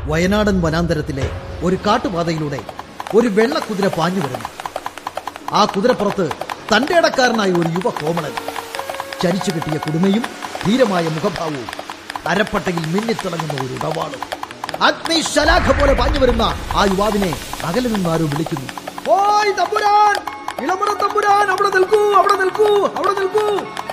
വയനാടൻ വനാന്തരത്തിലെ ഒരു കാട്ടുപാതയിലൂടെ ഒരു വെള്ളക്കുതിര പാഞ്ഞു വരുന്നു ആ കുതിരപ്പുറത്ത് തന്റെ ഇടക്കാരനായ ഒരു യുവ കോമളൻ ചരിച്ചു കിട്ടിയ കുടുമയും ധീരമായ മുഖഭാവവും അരപ്പട്ടയിൽ മിന്നിത്തിളങ്ങുന്ന ഒരു ഇടവാളും അഗ്നിശലാഖ പോലെ പാഞ്ഞു വരുന്ന ആ യുവാവിനെ അകലെ നിന്ന് ആരോ വിളിക്കുന്നു ഓയ് തമ്പുരാൻ ഇളമുറ തമ്പുരാൻ അവിടെ നിൽക്കൂ അവിടെ നിൽക്കൂ അവിടെ നിൽക്കൂ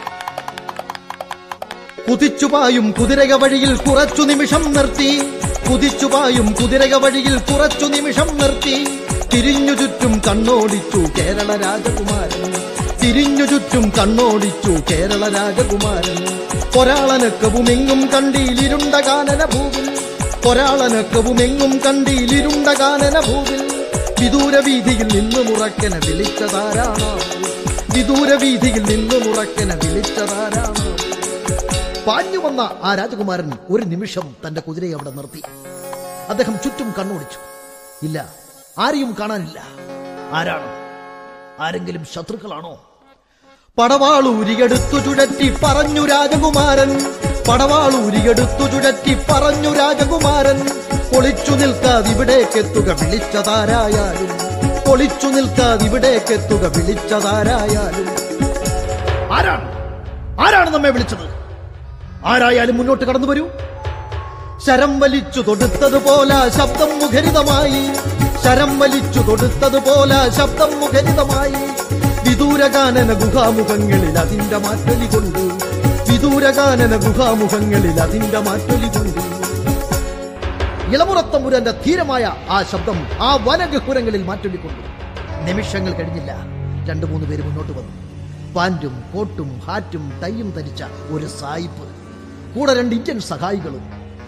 കുതിച്ചുപായും കുതിരക വഴിയിൽ കുറച്ചു നിമിഷം നിർത്തി കുതിച്ചുപായും കുതിരക വഴിയിൽ കുറച്ചു നിമിഷം നിർത്തി തിരിഞ്ഞു ചുറ്റും കണ്ണോടിച്ചു കേരള രാജകുമാരൻ തിരിഞ്ഞു ചുറ്റും കണ്ണോടിച്ചു കേരള രാജകുമാരൻ പൊരാളനക്കവുമെങ്ങും കണ്ടിയിലിരുണ്ട കാനന ഭൂവിൽ പൊരാളനക്കവുമെങ്ങും കണ്ടിയിലിരുണ്ട കാനന ഭൂവിൽ വിദൂര വീതിയിൽ നിന്ന് മുറക്കന വിളിച്ചതാരാണോ വിദൂര വീതിയിൽ നിന്ന് മുറക്കന വിളിച്ചതാരാണോ പാഞ്ഞു വന്ന ആ രാജകുമാരൻ ഒരു നിമിഷം തന്റെ കുതിരയെ അവിടെ നിർത്തി അദ്ദേഹം ചുറ്റും കണ്ണോടിച്ചു ഇല്ല ആരെയും കാണാനില്ല ആരാണ് ആരെങ്കിലും ശത്രുക്കളാണോ പടവാളൂരിയെടുത്തു ചുഴറ്റി പറഞ്ഞു രാജകുമാരൻ പടവാളൂരിയെടുത്തു ചുഴറ്റി പറഞ്ഞു രാജകുമാരൻ ഒളിച്ചു നിൽക്കാതിവിടേക്കെത്തുക വിളിച്ചതാരായാലും ഒളിച്ചു നിൽക്കാതിവിടേക്കെത്തുക വിളിച്ചതാരായാലും ആരാണ് ആരാണ് നമ്മെ വിളിച്ചത് ആരായാലും മുന്നോട്ട് കടന്നു വരൂ ശരം വലിച്ചു തൊടുത്തതുപോലെ ശബ്ദം മുഖരിതമായി ശരം വലിച്ചു തൊടുത്തതുപോലെ ശബ്ദം മുഖരിതമായി വിദൂരഗാനന ഗുഹാമുഖങ്ങളിൽ അതിന്റെ മാറ്റൊലി കൊണ്ട് വിദൂരഗാനന ഗുഹാമുഖങ്ങളിൽ അതിന്റെ മാറ്റൊലി കൊണ്ട് ഇളമുറത്തമ്പുരന്റെ ധീരമായ ആ ശബ്ദം ആ വനഗഹുരങ്ങളിൽ മാറ്റൊലിക്കൊണ്ടു നിമിഷങ്ങൾ കഴിഞ്ഞില്ല രണ്ടു മൂന്ന് പേര് മുന്നോട്ട് വന്നു പാൻറ്റും കോട്ടും ഹാറ്റും ടൈയും ധരിച്ച ഒരു സായിപ്പ് കൂടെ രണ്ട് ഇന്ത്യൻ സഹായികളും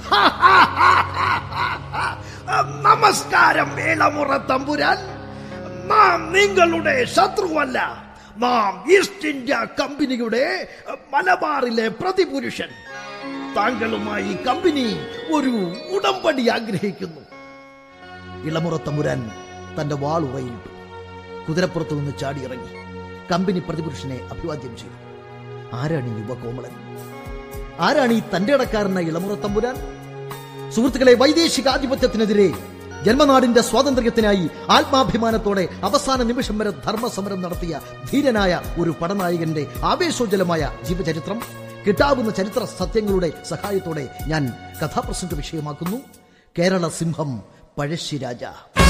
നമസ്കാരം വേളമുറ തമ്പുരാൻ നാം നിങ്ങളുടെ ശത്രുവല്ല നാം ഈസ്റ്റ് ഇന്ത്യ കമ്പനിയുടെ മലബാറിലെ പ്രതിപുരുഷൻ താങ്കളുമായി കമ്പനി ഒരു ഉടമ്പടി ആഗ്രഹിക്കുന്നു ഇളമുറ തമ്പുരാൻ തന്റെ വാൾ ഉറയിട്ടു കുതിരപ്പുറത്തു നിന്ന് ചാടിയിറങ്ങി കമ്പനി പ്രതിപുരുഷനെ അഭിവാദ്യം ചെയ്തു ആരാണ് ഈ യുവകോമളൻ ആരാണ് ഈ തന്റെ ഇടക്കാരനായ ഇളമുറ തമ്പുരാൻ സുഹൃത്തുക്കളെ വൈദേശികാധിപത്യത്തിനെതിരെ ജന്മനാടിന്റെ സ്വാതന്ത്ര്യത്തിനായി ആത്മാഭിമാനത്തോടെ അവസാന നിമിഷം വരെ ധർമ്മസമരം നടത്തിയ ധീരനായ ഒരു പടനായകന്റെ ആവേശോജ്വലമായ ജീവചരിത്രം കിട്ടാവുന്ന ചരിത്ര സത്യങ്ങളുടെ സഹായത്തോടെ ഞാൻ കഥാപ്രസംഗ വിഷയമാക്കുന്നു കേരള സിംഹം പഴശ്ശിരാജ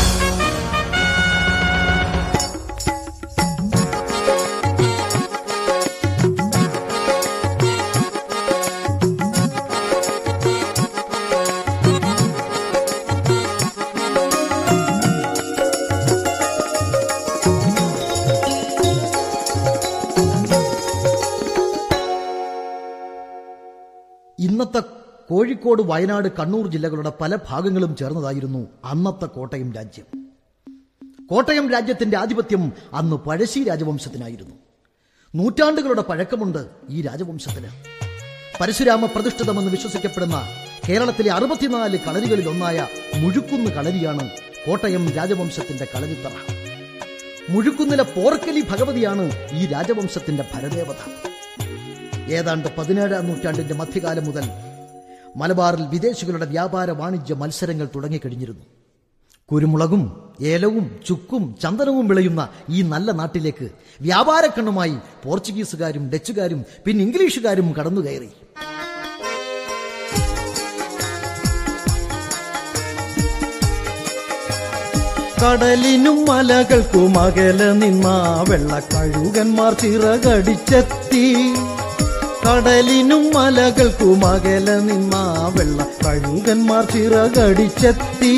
ഇന്നത്തെ കോഴിക്കോട് വയനാട് കണ്ണൂർ ജില്ലകളുടെ പല ഭാഗങ്ങളും ചേർന്നതായിരുന്നു അന്നത്തെ കോട്ടയം രാജ്യം കോട്ടയം രാജ്യത്തിന്റെ ആധിപത്യം അന്ന് പഴശ്ശി രാജവംശത്തിനായിരുന്നു നൂറ്റാണ്ടുകളുടെ പഴക്കമുണ്ട് ഈ രാജവംശത്തിന് പരശുരാമ പ്രതിഷ്ഠിതമെന്ന് വിശ്വസിക്കപ്പെടുന്ന കേരളത്തിലെ അറുപത്തിനാല് കളരികളിൽ ഒന്നായ മുഴുക്കുന്ന് കളരിയാണ് കോട്ടയം രാജവംശത്തിന്റെ കളരിത്തറ മുഴുക്കുന്നിലെ പോർക്കലി ഭഗവതിയാണ് ഈ രാജവംശത്തിന്റെ ഭരദേവത ഏതാണ്ട് പതിനേഴാം നൂറ്റാണ്ടിന്റെ മധ്യകാലം മുതൽ മലബാറിൽ വിദേശികളുടെ വ്യാപാര വാണിജ്യ മത്സരങ്ങൾ തുടങ്ങിക്കഴിഞ്ഞിരുന്നു കുരുമുളകും ഏലവും ചുക്കും ചന്ദനവും വിളയുന്ന ഈ നല്ല നാട്ടിലേക്ക് വ്യാപാരക്കണ്ണുമായി പോർച്ചുഗീസുകാരും ഡച്ചുകാരും പിന്നെ ഇംഗ്ലീഷുകാരും കടന്നുകയറി കടലിനും മലകൾക്കും അകലെ നിന്ന വെള്ളക്കഴുകന്മാർ ചിറകടിച്ചെത്തി കടലിനും മലകൾക്കും അകലെ നിന്ന വെള്ളക്കഴുകന്മാർ ചിറകടിച്ചെത്തി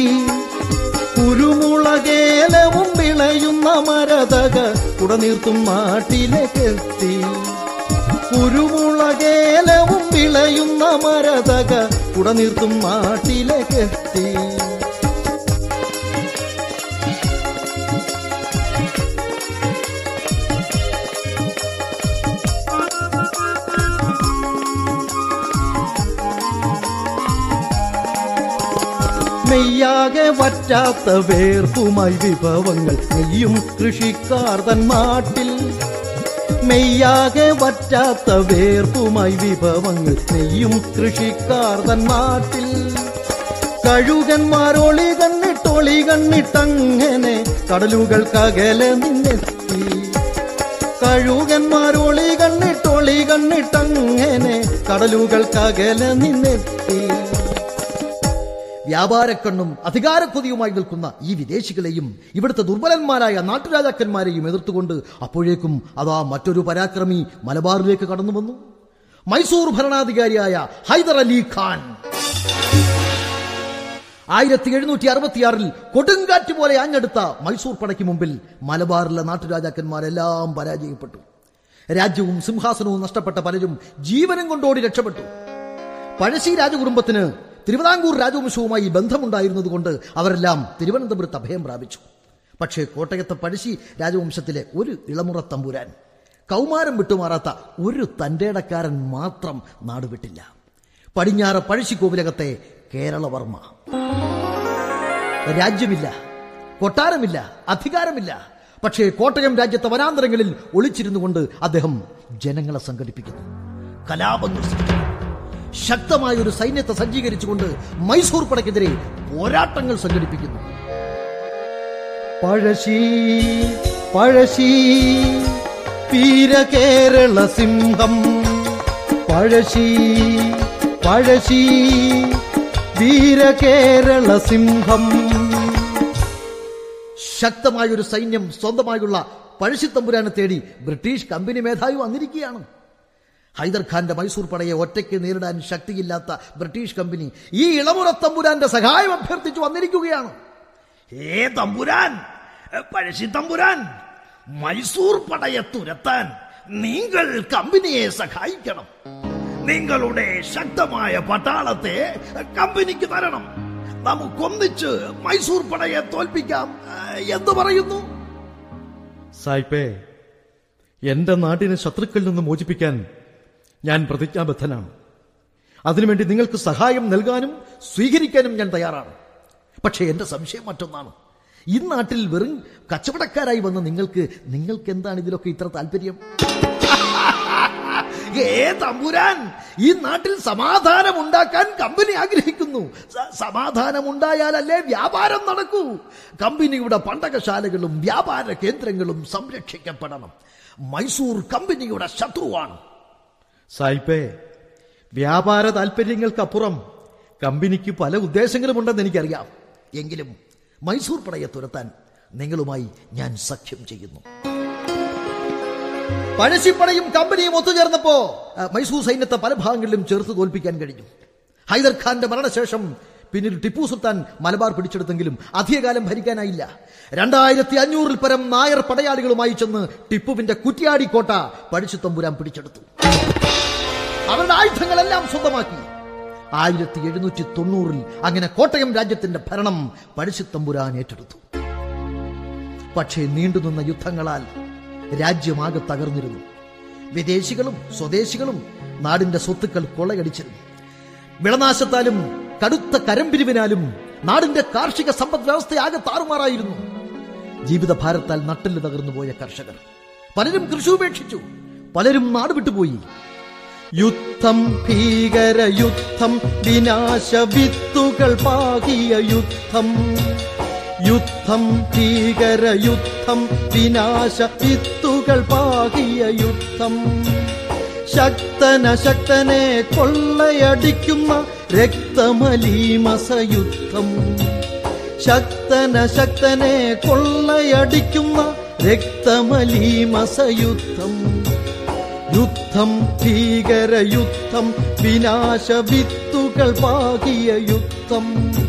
കുരുമുളകേലവും വിളയുന്ന മരതക കുടനീർത്തും നാട്ടിലേക്കെത്തി കുരുമുളകേലവും വിളയുന്ന മരതക കുടനീർത്തും നാട്ടിലേക്കെത്തി നെയ്യാകെ വറ്റാത്ത വേർപ്പുമായി വിഭവങ്ങൾ നെയ്യും കൃഷിക്കാർ തൻ നാട്ടിൽ മെയ്യാകെ വറ്റാത്ത വേർപ്പുമായി വിഭവങ്ങൾ നെയ്യും കൃഷിക്കാർ തൻ നാട്ടിൽ കഴുകന്മാരൊളി കണ്ണിട്ടൊളി കണ്ണിട്ടങ്ങനെ കടലുകൾക്കകലെ നിന്നെത്തി കഴുകന്മാരൊളി കണ്ണിട്ടൊളി കണ്ണിട്ടങ്ങനെ കടലുകൾക്കകലെ നിന്നെത്തി വ്യാപാരക്കണ്ണും അധികാരക്കൊതിയുമായി നിൽക്കുന്ന ഈ വിദേശികളെയും ഇവിടുത്തെ ദുർബലന്മാരായ നാട്ടുരാജാക്കന്മാരെയും എതിർത്തുകൊണ്ട് അപ്പോഴേക്കും അതാ മറ്റൊരു പരാക്രമി മലബാറിലേക്ക് കടന്നു വന്നു മൈസൂർ ഭരണാധികാരിയായ ഹൈദർ അലി ഖാൻ ആയിരത്തി എഴുന്നൂറ്റി അറുപത്തിയാറിൽ കൊടുങ്കാറ്റ് പോലെ ആഞ്ഞെടുത്ത മൈസൂർ പടയ്ക്ക് മുമ്പിൽ മലബാറിലെ നാട്ടുരാജാക്കന്മാരെല്ലാം പരാജയപ്പെട്ടു രാജ്യവും സിംഹാസനവും നഷ്ടപ്പെട്ട പലരും ജീവനും കൊണ്ടോടി രക്ഷപ്പെട്ടു പഴശ്ശി രാജകുടുംബത്തിന് തിരുവിതാംകൂർ രാജവംശവുമായി ബന്ധമുണ്ടായിരുന്നതുകൊണ്ട് അവരെല്ലാം തിരുവനന്തപുരത്ത് അഭയം പ്രാപിച്ചു പക്ഷേ കോട്ടയത്തെ പഴശ്ശി രാജവംശത്തിലെ ഒരു ഇളമുറ തമ്പുരാൻ കൗമാരം വിട്ടുമാറാത്ത ഒരു തന്റേടക്കാരൻ മാത്രം നാടുവിട്ടില്ല പടിഞ്ഞാറ് പഴശ്ശി കോവിലകത്തെ കേരളവർമ്മ രാജ്യമില്ല കൊട്ടാരമില്ല അധികാരമില്ല പക്ഷേ കോട്ടയം രാജ്യത്തെ വനാന്തരങ്ങളിൽ ഒളിച്ചിരുന്നു കൊണ്ട് അദ്ദേഹം ജനങ്ങളെ സംഘടിപ്പിക്കുന്നു കലാപങ്ങൾ സൃഷ്ടിക്കുന്നു ശക്തമായ ഒരു സൈന്യത്തെ സജ്ജീകരിച്ചുകൊണ്ട് മൈസൂർ പടക്കെതിരെ പോരാട്ടങ്ങൾ സംഘടിപ്പിക്കുന്നു പഴശ്ശി പഴശ്ശി വീരകേരള സിംഹം പഴശ്ശി പഴശ്ശി വീരകേരള സിംഹം ശക്തമായ ഒരു സൈന്യം സ്വന്തമായുള്ള പഴശ്ശിത്തമ്പുരാനെ തേടി ബ്രിട്ടീഷ് കമ്പനി മേധാവി വന്നിരിക്കുകയാണ് ഹൈദർഖാന്റെ മൈസൂർ പടയെ ഒറ്റയ്ക്ക് നേരിടാൻ ശക്തിയില്ലാത്ത ബ്രിട്ടീഷ് കമ്പനി ഈ ഇളമുറ തമ്പുരാന്റെ സഹായം അഭ്യർത്ഥിച്ചു വന്നിരിക്കുകയാണ് ഏ തമ്പുരാൻ പഴശ്ശി തമ്പുരാൻ മൈസൂർ പടയെ തുരത്താൻ നിങ്ങൾ കമ്പനിയെ സഹായിക്കണം നിങ്ങളുടെ ശക്തമായ പട്ടാളത്തെ കമ്പനിക്ക് തരണം നമുക്കൊന്നിച്ച് മൈസൂർ പടയെ തോൽപ്പിക്കാം എന്ന് പറയുന്നു സായിപ്പേ എന്റെ നാടിനെ ശത്രുക്കളിൽ നിന്ന് മോചിപ്പിക്കാൻ ഞാൻ പ്രതിജ്ഞാബദ്ധനാണ് അതിനുവേണ്ടി നിങ്ങൾക്ക് സഹായം നൽകാനും സ്വീകരിക്കാനും ഞാൻ തയ്യാറാണ് പക്ഷേ എന്റെ സംശയം മറ്റൊന്നാണ് ഈ നാട്ടിൽ വെറും കച്ചവടക്കാരായി വന്ന നിങ്ങൾക്ക് നിങ്ങൾക്ക് എന്താണ് ഇതിലൊക്കെ ഇത്ര താല്പര്യം ഏ തമ്പുരാൻ ഈ നാട്ടിൽ സമാധാനം ഉണ്ടാക്കാൻ കമ്പനി ആഗ്രഹിക്കുന്നു സ- സമാധാനം ഉണ്ടായാലല്ലേ വ്യാപാരം നടക്കൂ കമ്പനിയുടെ പണ്ടകശാലകളും വ്യാപാര കേന്ദ്രങ്ങളും സംരക്ഷിക്കപ്പെടണം മൈസൂർ കമ്പനിയുടെ ശത്രുവാണ് സായിപ്പേ വ്യാപാര താല്പര്യങ്ങൾക്കപ്പുറം കമ്പനിക്ക് പല ഉദ്ദേശങ്ങളുമുണ്ടെന്ന് എനിക്കറിയാം എങ്കിലും മൈസൂർ പടയെ തുരത്താൻ നിങ്ങളുമായി ഞാൻ സഖ്യം ചെയ്യുന്നു പഴശ്ശിപ്പടയും കമ്പനിയും ഒത്തുചേർന്നപ്പോ ആ, മൈസൂർ സൈന്യത്തെ പല ഭാഗങ്ങളിലും ചേർത്ത് തോൽപ്പിക്കാൻ കഴിഞ്ഞു ഹൈദർഖാന്റെ മരണശേഷം പിന്നീട് ടിപ്പു സുൽത്താൻ മലബാർ പിടിച്ചെടുത്തെങ്കിലും അധികകാലം ഭരിക്കാനായില്ല രണ്ടായിരത്തി അഞ്ഞൂറിൽ പരം നായർ പടയാളികളുമായി ചെന്ന് ടിപ്പുവിന്റെ കുറ്റിയാടി കോട്ട പഴിച്ചുത്തമ്പുരാൻ പിടിച്ചെടുത്തു അവരുടെ ആയുധങ്ങളെല്ലാം സ്വന്തമാക്കി ആയിരത്തി എഴുന്നൂറ്റി തൊണ്ണൂറിൽ അങ്ങനെ കോട്ടയം രാജ്യത്തിന്റെ ഭരണം പഴശ്ശിത്തമ്പുരാൻ ഏറ്റെടുത്തു പക്ഷേ നീണ്ടുനിന്ന യുദ്ധങ്ങളാൽ രാജ്യമാകെ തകർന്നിരുന്നു വിദേശികളും സ്വദേശികളും നാടിന്റെ സ്വത്തുക്കൾ കൊള്ളയടിച്ചിരുന്നു വിളനാശത്താലും കടുത്ത കരംപിരിവിനാലും നാടിന്റെ കാർഷിക സമ്പദ് വ്യവസ്ഥയാകെ താറുമാറായിരുന്നു ജീവിതഭാരത്താൽ നട്ടെല്ല് തകർന്നുപോയ കർഷകർ പലരും കൃഷി ഉപേക്ഷിച്ചു പലരും നാട് വിട്ടുപോയി യുദ്ധം ഭീകര യുദ്ധം വിനാശ വിത്തുകൾ പാകിയ യുദ്ധം യുദ്ധം ഭീകര യുദ്ധം വിനാശ വിത്തുകൾ പാകിയ യുദ്ധം ശക്തന ശക്തനെ കൊള്ളയടിക്കുന്ന രക്തമലീമസ യുദ്ധം ശക്തന ശക്തനെ കൊള്ളയടിക്കുന്ന രക്തമലീമസ യുദ്ധം യുദ്ധം ഭീകര യുദ്ധം വിനാശ വിത്തുകൾ പാകിയ യുദ്ധം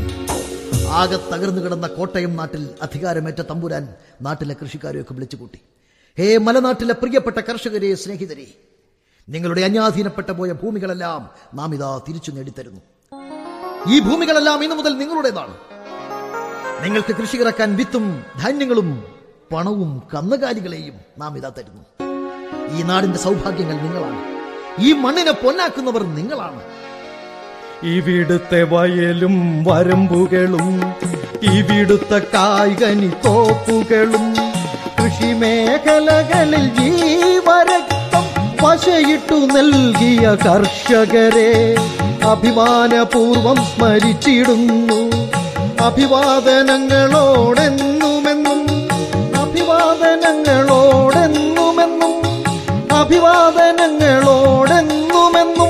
ആകെ തകർന്നു കിടന്ന കോട്ടയം നാട്ടിൽ അധികാരമേറ്റ തമ്പുരാൻ നാട്ടിലെ കൃഷിക്കാരെയൊക്കെ വിളിച്ചുകൂട്ടി ഹേ മലനാട്ടിലെ പ്രിയപ്പെട്ട കർഷകരെ സ്നേഹിതരെ നിങ്ങളുടെ അന്യാധീനപ്പെട്ട പോയ ഭൂമികളെല്ലാം നാം ഇതാ തിരിച്ചു നേടിത്തരുന്നു ഈ ഭൂമികളെല്ലാം ഇന്നു മുതൽ നിങ്ങളുടേതാണ് നിങ്ങൾക്ക് കൃഷി ഇറക്കാൻ വിത്തും ധാന്യങ്ങളും പണവും കന്നുകാലികളെയും നാം ഇതാ തരുന്നു ഈ നാടിന്റെ സൗഭാഗ്യങ്ങൾ നിങ്ങളാണ് ഈ മണ്ണിനെ പൊന്നാക്കുന്നവർ നിങ്ങളാണ് ഇവിടുത്തെ വയലും വരമ്പുകളും ഇവിടുത്തെ കായ്കനി തോപ്പുകളും കൃഷി മേഖലകളിൽ ജീവരക്തം പശയിട്ടു നൽകിയ കർഷകരെ അഭിമാനപൂർവം സ്മരിച്ചിടുന്നു അഭിവാദനങ്ങളോടെന്നുമെന്നും അഭിവാദനങ്ങളോടെന്നുമെന്നും അഭിവാദനങ്ങളോടെന്നുമെന്നും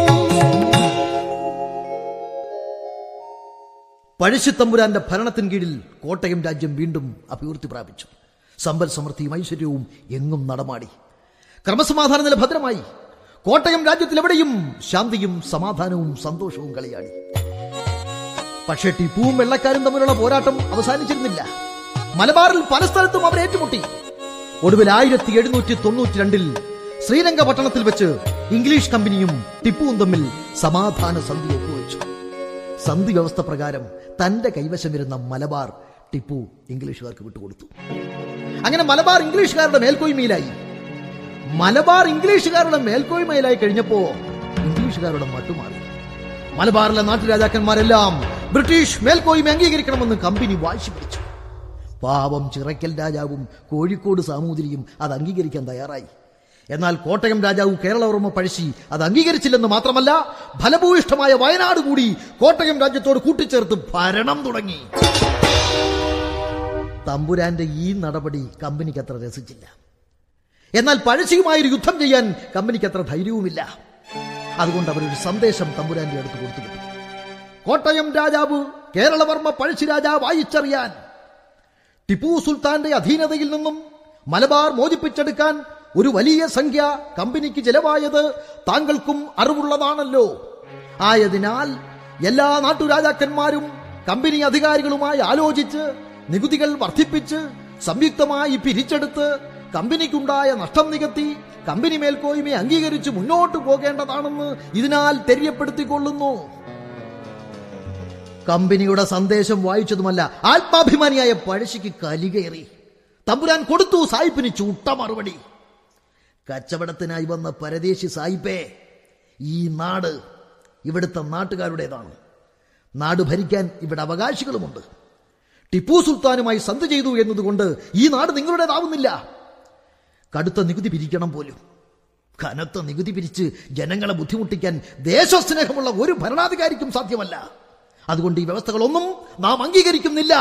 പഴശ്ശിത്തമ്പുരാന്റെ ഭരണത്തിൻ കീഴിൽ കോട്ടയം രാജ്യം വീണ്ടും അഭിവൃദ്ധി പ്രാപിച്ചു സമ്പൽ സമൃദ്ധിയും ഐശ്വര്യവും എങ്ങും നടമാടി ക്രമസമാധാന നില ഭദ്രമായി കോട്ടയം രാജ്യത്തിൽ എവിടെയും ശാന്തിയും സമാധാനവും സന്തോഷവും കളിയാടി പക്ഷേ ടിപ്പുവും വെള്ളക്കാരും തമ്മിലുള്ള പോരാട്ടം അവസാനിച്ചിരുന്നില്ല മലബാറിൽ പല സ്ഥലത്തും അവർ ഏറ്റുമുട്ടി ഒടുവിൽ ആയിരത്തി എഴുന്നൂറ്റി തൊണ്ണൂറ്റി രണ്ടിൽ ശ്രീരംഗപട്ടണത്തിൽ വെച്ച് ഇംഗ്ലീഷ് കമ്പനിയും ടിപ്പുവും തമ്മിൽ സമാധാന സന്ധി ഒപ്പുവെച്ചു സന്ധി വ്യവസ്ഥ പ്രകാരം തന്റെ കൈവശം വരുന്ന മലബാർ ടിപ്പു ഇംഗ്ലീഷുകാർക്ക് വിട്ടുകൊടുത്തു അങ്ങനെ മലബാർ ഇംഗ്ലീഷുകാരുടെ മേൽക്കോയ്മയിലായി മലബാർ ഇംഗ്ലീഷുകാരുടെ മേൽക്കോയ്മയിലായി കഴിഞ്ഞപ്പോ ഇംഗ്ലീഷുകാരുടെ മട്ടുമാറി മലബാറിലെ നാട്ടുരാജാക്കന്മാരെല്ലാം ബ്രിട്ടീഷ് മേൽക്കോയ്മ അംഗീകരിക്കണമെന്ന് കമ്പനി വാശി പിടിച്ചു പാവം ചിറക്കൽ രാജാവും കോഴിക്കോട് സാമൂതിരിയും അത് അംഗീകരിക്കാൻ തയ്യാറായി എന്നാൽ കോട്ടയം രാജാവ് കേരളവർമ്മ പഴശ്ശി അത് അംഗീകരിച്ചില്ലെന്ന് മാത്രമല്ല ഫലഭൂയിഷ്ഠമായ വയനാട് കൂടി കോട്ടയം രാജ്യത്തോട് കൂട്ടിച്ചേർത്ത് ഭരണം തുടങ്ങി തമ്പുരാന്റെ ഈ നടപടി കമ്പനിക്ക് അത്ര രസിച്ചില്ല എന്നാൽ പഴശ്ശിയുമായൊരു യുദ്ധം ചെയ്യാൻ കമ്പനിക്ക് അത്ര ധൈര്യവുമില്ല അതുകൊണ്ട് അവരൊരു സന്ദേശം തമ്പുരാന്റെ അടുത്ത് കൊടുത്തുവിട്ടു കോട്ടയം രാജാവ് കേരളവർമ്മ പഴശ്ശി രാജാവ് വായിച്ചറിയാൻ ടിപ്പു സുൽത്താന്റെ അധീനതയിൽ നിന്നും മലബാർ മോചിപ്പിച്ചെടുക്കാൻ ഒരു വലിയ സംഖ്യ കമ്പനിക്ക് ചെലവായത് താങ്കൾക്കും അറിവുള്ളതാണല്ലോ ആയതിനാൽ എല്ലാ നാട്ടുരാജാക്കന്മാരും കമ്പനി അധികാരികളുമായി ആലോചിച്ച് നികുതികൾ വർദ്ധിപ്പിച്ച് സംയുക്തമായി പിരിച്ചെടുത്ത് കമ്പനിക്കുണ്ടായ നഷ്ടം നികത്തി കമ്പനി മേൽക്കോയ്മയെ അംഗീകരിച്ച് മുന്നോട്ട് പോകേണ്ടതാണെന്ന് ഇതിനാൽ തെര്യപ്പെടുത്തിക്കൊള്ളുന്നു കമ്പനിയുടെ സന്ദേശം വായിച്ചതുമല്ല ആത്മാഭിമാനിയായ പഴശ്ശിക്ക് കലികേറി തമ്പുരാൻ കൊടുത്തു സായിപ്പിന് ചൂട്ട മറുപടി കച്ചവടത്തിനായി വന്ന പരദേശി സായിപ്പേ ഈ നാട് ഇവിടുത്തെ നാട്ടുകാരുടേതാണ് നാട് ഭരിക്കാൻ ഇവിടെ അവകാശികളുമുണ്ട് ടിപ്പു സുൽത്താനുമായി സന്ധി ചെയ്തു എന്നതുകൊണ്ട് ഈ നാട് നിങ്ങളുടേതാവുന്നില്ല കടുത്ത നികുതി പിരിക്കണം പോലും കനത്ത നികുതി പിരിച്ച് ജനങ്ങളെ ബുദ്ധിമുട്ടിക്കാൻ ദേശസ്നേഹമുള്ള ഒരു ഭരണാധികാരിക്കും സാധ്യമല്ല അതുകൊണ്ട് ഈ വ്യവസ്ഥകളൊന്നും നാം അംഗീകരിക്കുന്നില്ല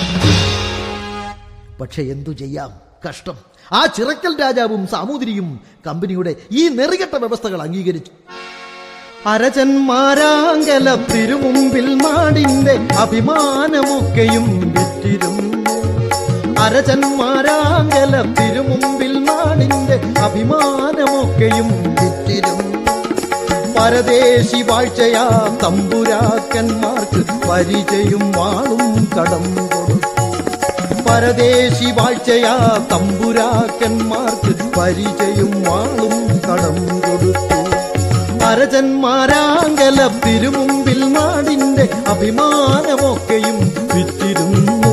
പക്ഷെ എന്തു ചെയ്യാം കഷ്ടം ആ ചിറക്കൽ രാജാവും സാമൂതിരിയും കമ്പനിയുടെ ഈ നെറികെട്ട വ്യവസ്ഥകൾ അംഗീകരിച്ചു അരചന്മാരാങ്കല തിരുമുമ്പിൽ നാടിന്റെ അഭിമാനമൊക്കെയും വിറ്റിരുന്നു അരചന്മാരാങ്കല തിരുമുമ്പിൽ നാടിന്റെ അഭിമാനമൊക്കെയും വിറ്റിരുന്നു പരദേശി വാഴ്ചയാ തമ്പുരാക്കന്മാർക്ക് പരിചയും വാളും കടം കൊടുത്തു പരദേശി വാഴ്ചയാ തമ്പുരാക്കന്മാർക്ക് പരിചയും വാളും കടം കൊടുത്തു അരജന്മാരാങ്കല തിരുമുമ്പിൽ നാടിന്റെ അഭിമാനമൊക്കെയും വിറ്റിരുന്നു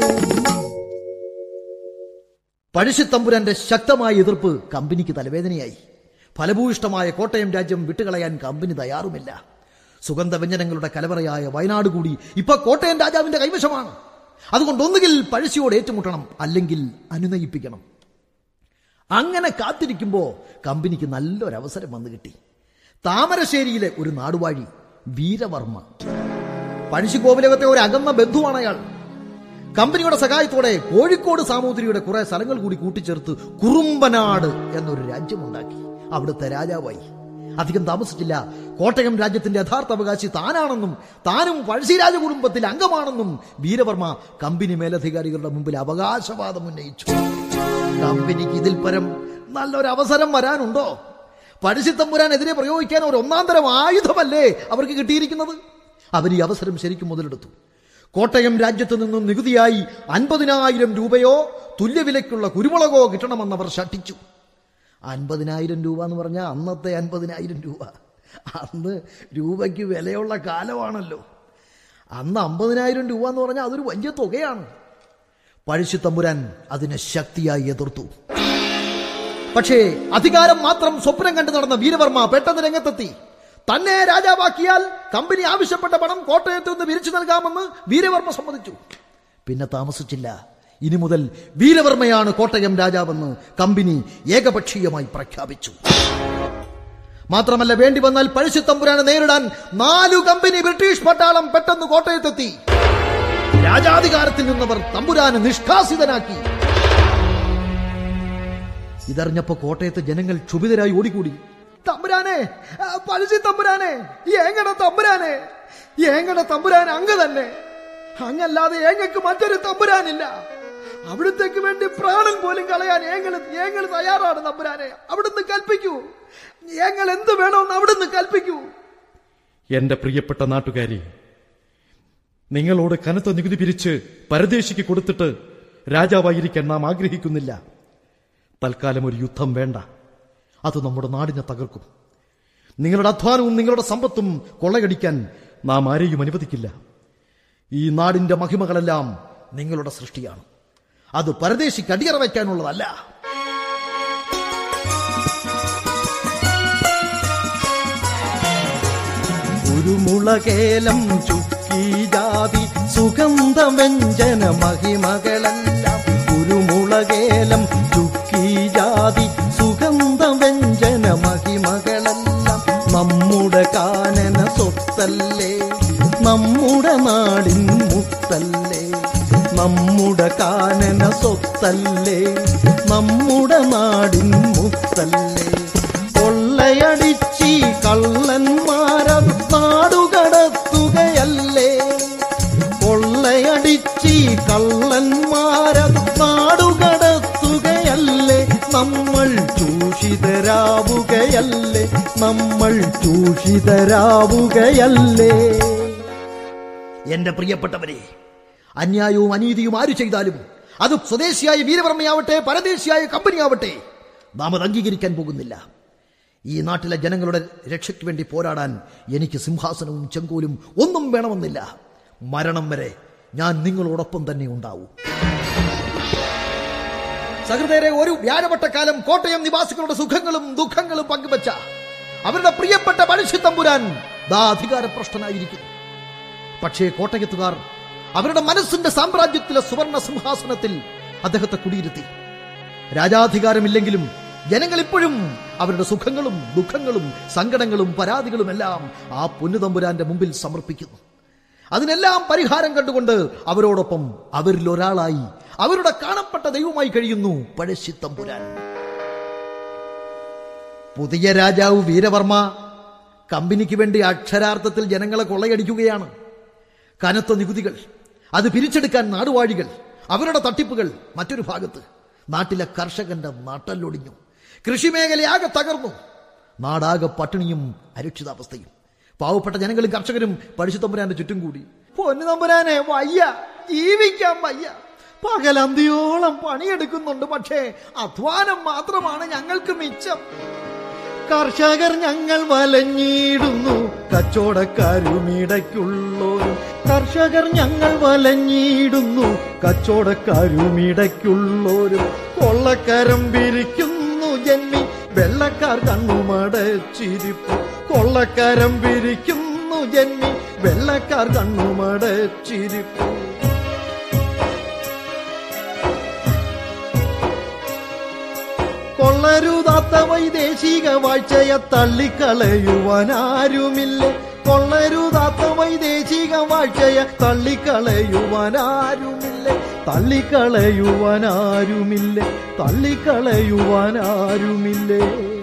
പഴശ്ശിത്തമ്പുരാന്റെ ശക്തമായ എതിർപ്പ് കമ്പനിക്ക് തലവേദനയായി ഫലഭൂയിഷ്ടമായ കോട്ടയം രാജ്യം വിട്ടുകളയാൻ കമ്പനി തയ്യാറുമില്ല സുഗന്ധവ്യഞ്ജനങ്ങളുടെ കലവറയായ വയനാട് കൂടി ഇപ്പൊ കോട്ടയം രാജാവിന്റെ കൈവശമാണ് അതുകൊണ്ട് ഒന്നുകിൽ പഴശ്ശിയോട് ഏറ്റുമുട്ടണം അല്ലെങ്കിൽ അനുനയിപ്പിക്കണം അങ്ങനെ കാത്തിരിക്കുമ്പോ കമ്പനിക്ക് നല്ലൊരവസരം വന്നു കിട്ടി താമരശ്ശേരിയിലെ ഒരു നാടുവാഴി വീരവർമ്മ പഴശ്ശിക്കോവിലകത്തെ ഒരു അകന്ന ബന്ധുവാണ് അയാൾ കമ്പനിയുടെ സഹായത്തോടെ കോഴിക്കോട് സാമൂതിരിയുടെ കുറെ സ്ഥലങ്ങൾ കൂടി കൂട്ടിച്ചേർത്ത് കുറുമ്പനാട് എന്നൊരു രാജ്യമുണ്ടാക്കി അവിടുത്തെ രാജാവായി അധികം താമസിച്ചില്ല കോട്ടയം രാജ്യത്തിന്റെ യഥാർത്ഥ അവകാശി താനാണെന്നും താനും പഴശ്ശിരാജ കുടുംബത്തിൽ അംഗമാണെന്നും വീരവർമ്മ കമ്പനി മേലധികാരികളുടെ മുമ്പിൽ അവകാശവാദം ഉന്നയിച്ചു കമ്പനിക്ക് ഇതിൽ പരം നല്ലൊരു അവസരം വരാനുണ്ടോ പഴശ്ശിത്തമ്പുരാനെതിരെ പ്രയോഗിക്കാൻ ഒരു ഒന്നാം തരം ആയുധമല്ലേ അവർക്ക് കിട്ടിയിരിക്കുന്നത് അവർ ഈ അവസരം ശരിക്കും മുതലെടുത്തു കോട്ടയം രാജ്യത്ത് നിന്നും നികുതിയായി അൻപതിനായിരം രൂപയോ തുല്യവിലയ്ക്കുള്ള കുരുമുളകോ കിട്ടണമെന്നവർ ശഠിച്ചു അൻപതിനായിരം രൂപ എന്ന് പറഞ്ഞാൽ അന്നത്തെ അൻപതിനായിരം രൂപ അന്ന് രൂപയ്ക്ക് വിലയുള്ള കാലമാണല്ലോ അന്ന് അമ്പതിനായിരം രൂപ എന്ന് പറഞ്ഞാൽ അതൊരു വലിയ തുകയാണ് പഴശ്ശിത്തമ്പുരാൻ അതിനെ ശക്തിയായി എതിർത്തു പക്ഷേ അധികാരം മാത്രം സ്വപ്നം കണ്ടു നടന്ന വീരവർമ്മ പെട്ടെന്ന് രംഗത്തെത്തി തന്നെ രാജാവാക്കിയാൽ കമ്പനി ആവശ്യപ്പെട്ട പണം കോട്ടയത്ത് നിന്ന് പിരിച്ചു നൽകാമെന്ന് വീരവർമ്മ സമ്മതിച്ചു പിന്നെ താമസിച്ചില്ല ഇനി മുതൽ വീരവർമ്മയാണ് കോട്ടയം രാജാവെന്ന് കമ്പനി ഏകപക്ഷീയമായി പ്രഖ്യാപിച്ചു മാത്രമല്ല വേണ്ടി വന്നാൽ പഴശ്ശിത്തമ്പുരാനെ നേരിടാൻ നാലു കമ്പനി ബ്രിട്ടീഷ് പട്ടാളം പെട്ടെന്ന് കോട്ടയത്തെത്തി രാജാധികാരത്തിൽ നിന്നവർ തമ്പുരാനെ നിഷ്കാസിതനാക്കി ഇതറിഞ്ഞപ്പോ കോട്ടയത്തെ ജനങ്ങൾ ക്ഷുഭിതരായി ഓടിക്കൂടി തമ്പുരാനെ ആ, പഴശ്ശി തമ്പുരാനെ ഏങ്ങട തമ്പുരാനെ ഏങ്ങട തമ്പുരാൻ അങ്ങ് തന്നെ അങ്ങല്ലാതെ ഏങ്ങക്ക് മറ്റൊരു തമ്പുരാനില്ല അവിടുത്തേക്ക് വേണ്ടി പ്രാണൻ പോലും കളയാൻ ഏങ്ങൾ ഏങ്ങൾ തയ്യാറാണ് തമ്പുരാനെ അവിടുന്ന് കൽപ്പിക്കൂ ഏങ്ങൾ എന്ത് വേണമെന്ന് അവിടുന്ന് കൽപ്പിക്കൂ എന്റെ പ്രിയപ്പെട്ട നാട്ടുകാരി നിങ്ങളോട് കനത്ത നികുതി പിരിച്ച് പരദേശിക്ക് കൊടുത്തിട്ട് രാജാവായിരിക്കാൻ നാം ആഗ്രഹിക്കുന്നില്ല തൽക്കാലം ഒരു യുദ്ധം വേണ്ട അത് നമ്മുടെ നാടിനെ തകർക്കും നിങ്ങളുടെ അധ്വാനവും നിങ്ങളുടെ സമ്പത്തും കൊള്ളയടിക്കാൻ നാം ആരെയും അനുവദിക്കില്ല ഈ നാടിന്റെ മഹിമകളെല്ലാം നിങ്ങളുടെ സൃഷ്ടിയാണ് അത് പരദേശിക്ക് അടിയറ വയ്ക്കാനുള്ളതല്ല കുരുമുളകേലം ചുക്കി ജാതി സുഗന്ധവ്യഞ്ജന മഹിമകളെല്ലാം കുരുമുളകേലം ചുക്കി ജാതി സുഗന്ധവ്യഞ്ജന മഹിമകളെല്ലാം നമ്മുടെ കാനന സ്വത്തല്ലേ നമ്മുടെ നാടിൻ മുത്തല്ലേ നമ്മുടെ കാനന സ്വത്തല്ലേ നമ്മുടെ നാടിൻ മുത്തല്ലേ കൊള്ളയടിച്ചി കള്ളന്മാരത് നാടുകടത്തുകയല്ലേ കൊള്ളയടിച്ചി കള്ളന്മാരത് നാടുകടത്തുകയല്ലേ നമ്മൾ ചൂഷിതരാവുകയല്ലേ നമ്മൾ ചൂഷിതരാവുകയല്ലേ എന്റെ പ്രിയപ്പെട്ടവരെ അന്യായവും അനീതിയും ആര് ചെയ്താലും അത് സ്വദേശിയായ വീരവർമ്മയാവട്ടെ പരദേശിയായ കമ്പനിയാവട്ടെ നാം അത് അംഗീകരിക്കാൻ പോകുന്നില്ല ഈ നാട്ടിലെ ജനങ്ങളുടെ രക്ഷയ്ക്ക് വേണ്ടി പോരാടാൻ എനിക്ക് സിംഹാസനവും ചെങ്കോലും ഒന്നും വേണമെന്നില്ല മരണം വരെ ഞാൻ നിങ്ങളോടൊപ്പം തന്നെ ഉണ്ടാവും സഹൃദയരെ ഒരു വ്യാഴവട്ടക്കാലം കോട്ടയം നിവാസികളുടെ സുഖങ്ങളും ദുഃഖങ്ങളും പങ്കുവച്ച അവരുടെ പ്രിയപ്പെട്ട പഴശ്ശി തമ്പുരാൻ ദാ അധികാരപ്രഷ്ടനായിരിക്കുന്നു പക്ഷേ കോട്ടയത്തുകാർ അവരുടെ മനസ്സിന്റെ സാമ്രാജ്യത്തിലെ സുവർണ സിംഹാസനത്തിൽ അദ്ദേഹത്തെ കുടിയിരുത്തി രാജാധികാരമില്ലെങ്കിലും ജനങ്ങൾ ഇപ്പോഴും അവരുടെ സുഖങ്ങളും ദുഃഖങ്ങളും സങ്കടങ്ങളും പരാതികളും എല്ലാം ആ പൊന്നുതമ്പുരാന്റെ മുമ്പിൽ സമർപ്പിക്കുന്നു അതിനെല്ലാം പരിഹാരം കണ്ടുകൊണ്ട് അവരോടൊപ്പം അവരിൽ ഒരാളായി അവരുടെ കാണപ്പെട്ട ദൈവമായി കഴിയുന്നു പഴശ്ശി തമ്പുരാൻ പുതിയ രാജാവ് വീരവർമ്മ കമ്പനിക്ക് വേണ്ടി അക്ഷരാർത്ഥത്തിൽ ജനങ്ങളെ കൊള്ളയടിക്കുകയാണ് കനത്ത നികുതികൾ അത് പിരിച്ചെടുക്കാൻ നാടുവാഴികൾ അവരുടെ തട്ടിപ്പുകൾ മറ്റൊരു ഭാഗത്ത് നാട്ടിലെ കർഷകന്റെ നട്ടല്ലൊടിഞ്ഞു കൃഷിമേഖലയാകെ തകർന്നു നാടാകെ പട്ടിണിയും അരക്ഷിതാവസ്ഥയും പാവപ്പെട്ട ജനങ്ങളും കർഷകരും പഴിശുത്തമ്പുരാന്റെ ചുറ്റും കൂടി പൊന്നു തമ്പുരാനെ വയ്യ ജീവിക്കാൻ വയ്യ പകലന്തിയോളം പണിയെടുക്കുന്നുണ്ട് പക്ഷേ അധ്വാനം മാത്രമാണ് ഞങ്ങൾക്ക് മിച്ചം കർഷകർ ഞങ്ങൾ വലഞ്ഞിടുന്നു കച്ചവടക്കാരുമിടയ്ക്കുള്ളോരും കർഷകർ ഞങ്ങൾ വലഞ്ഞിടുന്നു കച്ചവടക്കാരുമിടയ്ക്കുള്ളോരും കൊള്ളക്കരം വിരിക്കുന്നു ജന്മി വെള്ളക്കാർ കണ്ണുമടച്ചിരിപ്പു കൊള്ളക്കരം വിരിക്കുന്നു ജന്മി വെള്ളക്കാർ കണ്ണുമടച്ചിരിപ്പു കൊള്ളരുതാത്ത വൈദേശിക വാഴ്ചയെ തള്ളിക്കളയുവാൻ ആരുമില്ലേ കൊള്ളരുതാത്ത വൈദേശിക വാഴ്ചയെ തള്ളിക്കളയുവാൻ ആരുമില്ലേ തള്ളിക്കളയുവാൻ ആരുമില്ലേ തള്ളിക്കളയുവാൻ ആരുമില്ലേ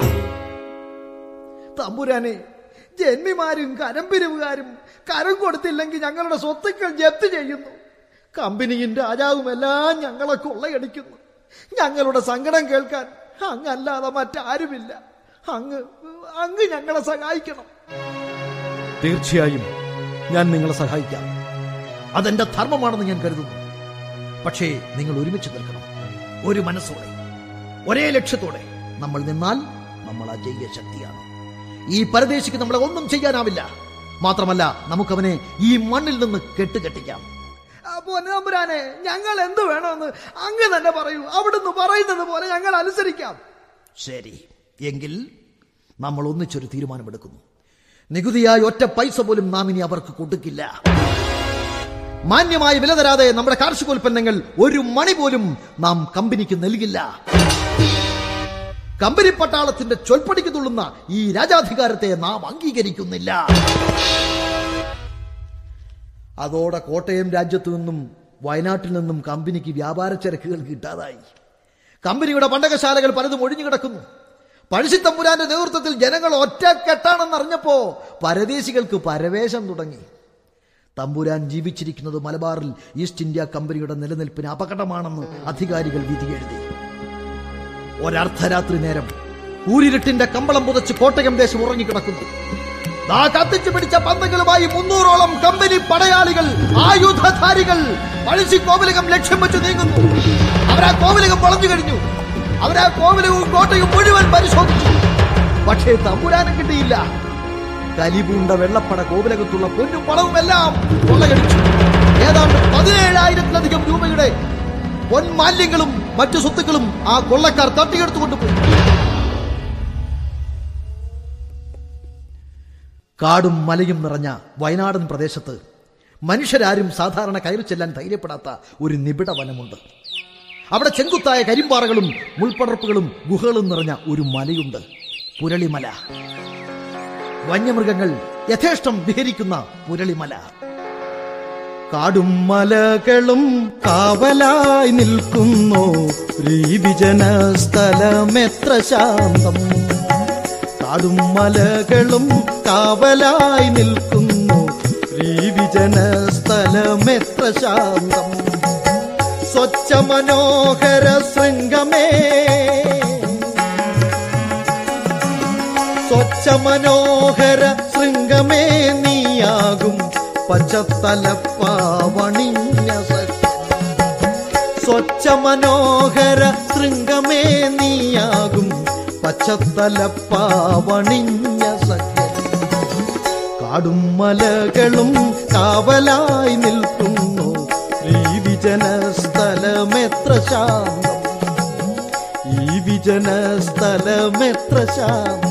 തമ്പുരാനെ ജന്മിമാരും കരംപിരിവുകാരും കരം കൊടുത്തില്ലെങ്കിൽ ഞങ്ങളുടെ സ്വത്തുക്കൾ ജപ്തി ചെയ്യുന്നു കമ്പനിയും രാജാവും എല്ലാം ഞങ്ങളെ കൊള്ളയടിക്കുന്നു ഞങ്ങളുടെ സങ്കടം കേൾക്കാൻ അങ്ങല്ലാതെ മറ്റാരുമില്ല അങ്ങ് അങ്ങ് ഞങ്ങളെ സഹായിക്കണം തീർച്ചയായും ഞാൻ നിങ്ങളെ സഹായിക്കാം അതെന്റെ ധർമ്മമാണെന്ന് ഞാൻ കരുതുന്നു പക്ഷേ നിങ്ങൾ ഒരുമിച്ച് നിൽക്കണം ഒരു മനസ്സോടെ ഒരേ ലക്ഷ്യത്തോടെ നമ്മൾ നിന്നാൽ നമ്മൾ അജയ്യ ശക്തിയാണ് ഈ പരദേശിക്ക് നമ്മളെ ഒന്നും ചെയ്യാനാവില്ല മാത്രമല്ല നമുക്കവനെ ഈ മണ്ണിൽ നിന്ന് കെട്ടുകെട്ടിക്കാം പൊന്നമ്പുരാനെ ഞങ്ങൾ എന്ത് വേണമെന്ന് അങ്ങ് തന്നെ പറയൂ അവിടുന്ന് പറയുന്നത് പോലെ ഞങ്ങൾ അനുസരിക്കാം ശരി എങ്കിൽ നമ്മൾ ഒന്നിച്ചൊരു തീരുമാനമെടുക്കുന്നു നികുതിയായി ഒറ്റ പൈസ പോലും നാം ഇനി അവർക്ക് കൊടുക്കില്ല മാന്യമായ വില തരാതെ നമ്മുടെ കാർഷികോൽപ്പന്നങ്ങൾ ഒരു മണി പോലും നാം കമ്പനിക്ക് നൽകില്ല കമ്പനി പട്ടാളത്തിന്റെ ചൊൽപ്പടിക്ക് തുള്ളുന്ന ഈ രാജാധികാരത്തെ നാം അംഗീകരിക്കുന്നില്ല അതോടെ കോട്ടയം രാജ്യത്തു നിന്നും വയനാട്ടിൽ നിന്നും കമ്പനിക്ക് വ്യാപാര ചരക്കുകൾ കിട്ടാതായി കമ്പനിയുടെ പണ്ടകശാലകൾ പലതും ഒഴിഞ്ഞു കിടക്കുന്നു പഴശ്ശിത്തമ്പുരാന്റെ നേതൃത്വത്തിൽ ജനങ്ങൾ ഒറ്റക്കെട്ടാണെന്നറിഞ്ഞപ്പോ പരദേശികൾക്ക് പരവേശം തുടങ്ങി തമ്പുരാൻ ജീവിച്ചിരിക്കുന്നത് മലബാറിൽ ഈസ്റ്റ് ഇന്ത്യ കമ്പനിയുടെ നിലനിൽപ്പിന് അപകടമാണെന്ന് അധികാരികൾ വിധി എഴുതി ഒരർദ്ധരാത്രി നേരം ഊരിരുട്ടിന്റെ കമ്പളം പുതച്ച് കോട്ടയം ദേശം ഉറങ്ങിക്കിടക്കുന്നു ദാ കത്തിച്ചു പിടിച്ച പന്തങ്ങളുമായി മുന്നൂറോളം കമ്പനി പടയാളികൾ ആയുധധാരികൾ പഴശ്ശി കോവിലകം ലക്ഷ്യം വെച്ച് നീങ്ങുന്നു അവരാ കോവിലകം വളഞ്ഞു കഴിഞ്ഞു അവരാ കോവിലകവും കോട്ടയും മുഴുവൻ പരിശോധിച്ചു പക്ഷേ തമ്പുരാനും കിട്ടിയില്ല കലിപൂണ്ട വെള്ളപ്പട കോവിലകത്തുള്ള പൊന്നും പണവും എല്ലാം കൊള്ളയടിച്ചു ഏതാണ്ട് പതിനേഴായിരത്തിലധികം രൂപയുടെ പൊന്മാല്യങ്ങളും മറ്റു സ്വത്തുക്കളും ആ കൊള്ളക്കാർ തട്ടിയെടുത്തു കൊണ്ടുപോയി കാടും മലയും നിറഞ്ഞ വയനാടൻ പ്രദേശത്ത് മനുഷ്യരാരും സാധാരണ കയറി ചെല്ലാൻ ധൈര്യപ്പെടാത്ത ഒരു നിബിഡ വനമുണ്ട് അവിടെ ചെങ്കുത്തായ കരിമ്പാറകളും മുൾപ്പടർപ്പുകളും ഗുഹകളും നിറഞ്ഞ ഒരു മലയുണ്ട് പുരളിമല വന്യമൃഗങ്ങൾ യഥേഷ്ടം വിഹരിക്കുന്ന പുരളിമല കാടും മലകളും കാവലായി നിൽക്കുന്നു വിജന സ്ഥലമെത്ര ശാന്തം കാടും മലകളും കാവലായി നിൽക്കുന്നു വിജന സ്ഥലമെത്ര ശാന്തം സ്വച്ഛ മനോഹര ശൃംഗമേ സ്വച്ഛ മനോഹര ശൃംഗമേ നീയാകും പച്ചത്തലപ്പാവണിഞ്ഞ സഖി. സ്വച്ഛ മനോഹര ശൃംഗമേ നീയാകും പച്ചത്തലപ്പാവണിഞ്ഞ സഖ്യ കാടും മലകളും കാവലായി നിൽക്കുന്നു ഈ വിജന സ്ഥലമെത്ര ശാന്തം ഈ വിജന സ്ഥലമെത്ര ശാന്തം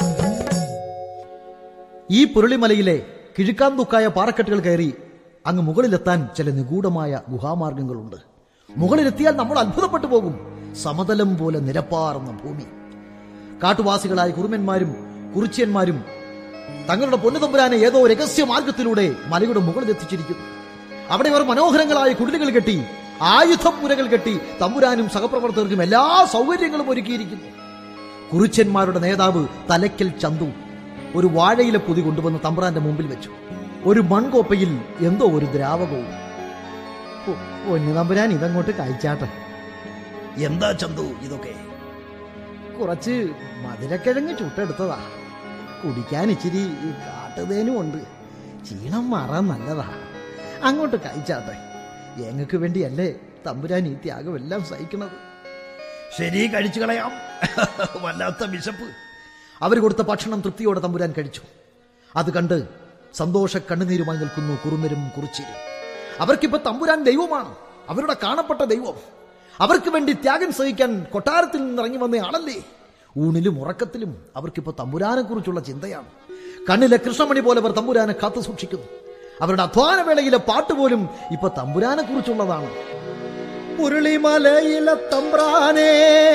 ഈ പുരളിമലയിലെ കിഴുക്കാന്തുക്കായ പാറക്കെട്ടുകൾ കയറി അങ്ങ് മുകളിലെത്താൻ ചില നിഗൂഢമായ ഗുഹാമാർഗങ്ങളുണ്ട് മുകളിലെത്തിയാൽ നമ്മൾ അത്ഭുതപ്പെട്ടു പോകും സമതലം പോലെ നിരപ്പാർന്ന ഭൂമി കാട്ടുവാസികളായ കുറുമന്മാരും കുറിച്യന്മാരും തങ്ങളുടെ പൊന്നുതമ്പുരാനെ ഏതോ രഹസ്യ മാർഗത്തിലൂടെ മലയുടെ മുകളിലെത്തിച്ചിരിക്കുന്നു അവിടെ അവർ മനോഹരങ്ങളായ കുടിലുകൾ കെട്ടി ആയുധപ്പുരകൾ കെട്ടി തമ്പുരാനും സഹപ്രവർത്തകർക്കും എല്ലാ സൗകര്യങ്ങളും ഒരുക്കിയിരിക്കുന്നു കുറിച്യന്മാരുടെ നേതാവ് തലയ്ക്കൽ ചന്തു ഒരു വാഴയിലെ പൊതി കൊണ്ടുവന്ന് തമ്പ്രാന്റെ മുമ്പിൽ വെച്ചു ഒരു മൺകോപ്പയിൽ എന്തോ ഒരു ദ്രാവകവും പൊന്നു തമ്പുരാൻ ഇതങ്ങോട്ട് കഴിച്ചാട്ടെ എന്താ ചന്തു ഇതൊക്കെ കുറച്ച് മധുരക്കിഴങ്ങ് ചുട്ടെടുത്തതാ കുടിക്കാൻ ഇച്ചിരി കാട്ടുതേനും ഉണ്ട് ക്ഷീണം മാറാൻ നല്ലതാ അങ്ങോട്ട് കഴിച്ചാട്ടെ ഞങ്ങൾക്ക് വേണ്ടിയല്ലേ തമ്പുരാൻ ഈ ത്യാഗമെല്ലാം സഹിക്കണത് ശരി കഴിച്ചു കളയാം വല്ലാത്ത വിശപ്പ് അവർ കൊടുത്ത ഭക്ഷണം തൃപ്തിയോടെ തമ്പുരാൻ കഴിച്ചു അത് കണ്ട് സന്തോഷ കണ്ണുനീരുമായി നിൽക്കുന്നു കുറുമരും കുറിച്ചിരും അവർക്കിപ്പോ തമ്പുരാൻ ദൈവമാണ് അവരുടെ കാണപ്പെട്ട ദൈവം അവർക്ക് വേണ്ടി ത്യാഗം സഹിക്കാൻ കൊട്ടാരത്തിൽ നിന്ന് ഇറങ്ങി വന്ന ആളല്ലേ ഊണിലും ഉറക്കത്തിലും അവർക്കിപ്പോ തമ്പുരാനെ കുറിച്ചുള്ള ചിന്തയാണ് കണ്ണിലെ കൃഷ്ണമണി പോലെ അവർ തമ്പുരാനെ കാത്തു സൂക്ഷിക്കുന്നു അവരുടെ അധ്വാന വേളയിലെ പാട്ട് പോലും ഇപ്പൊ തമ്പുരാനെ കുറിച്ചുള്ളതാണ് പുരുളിമലയിലെ തമ്പ്രാനേ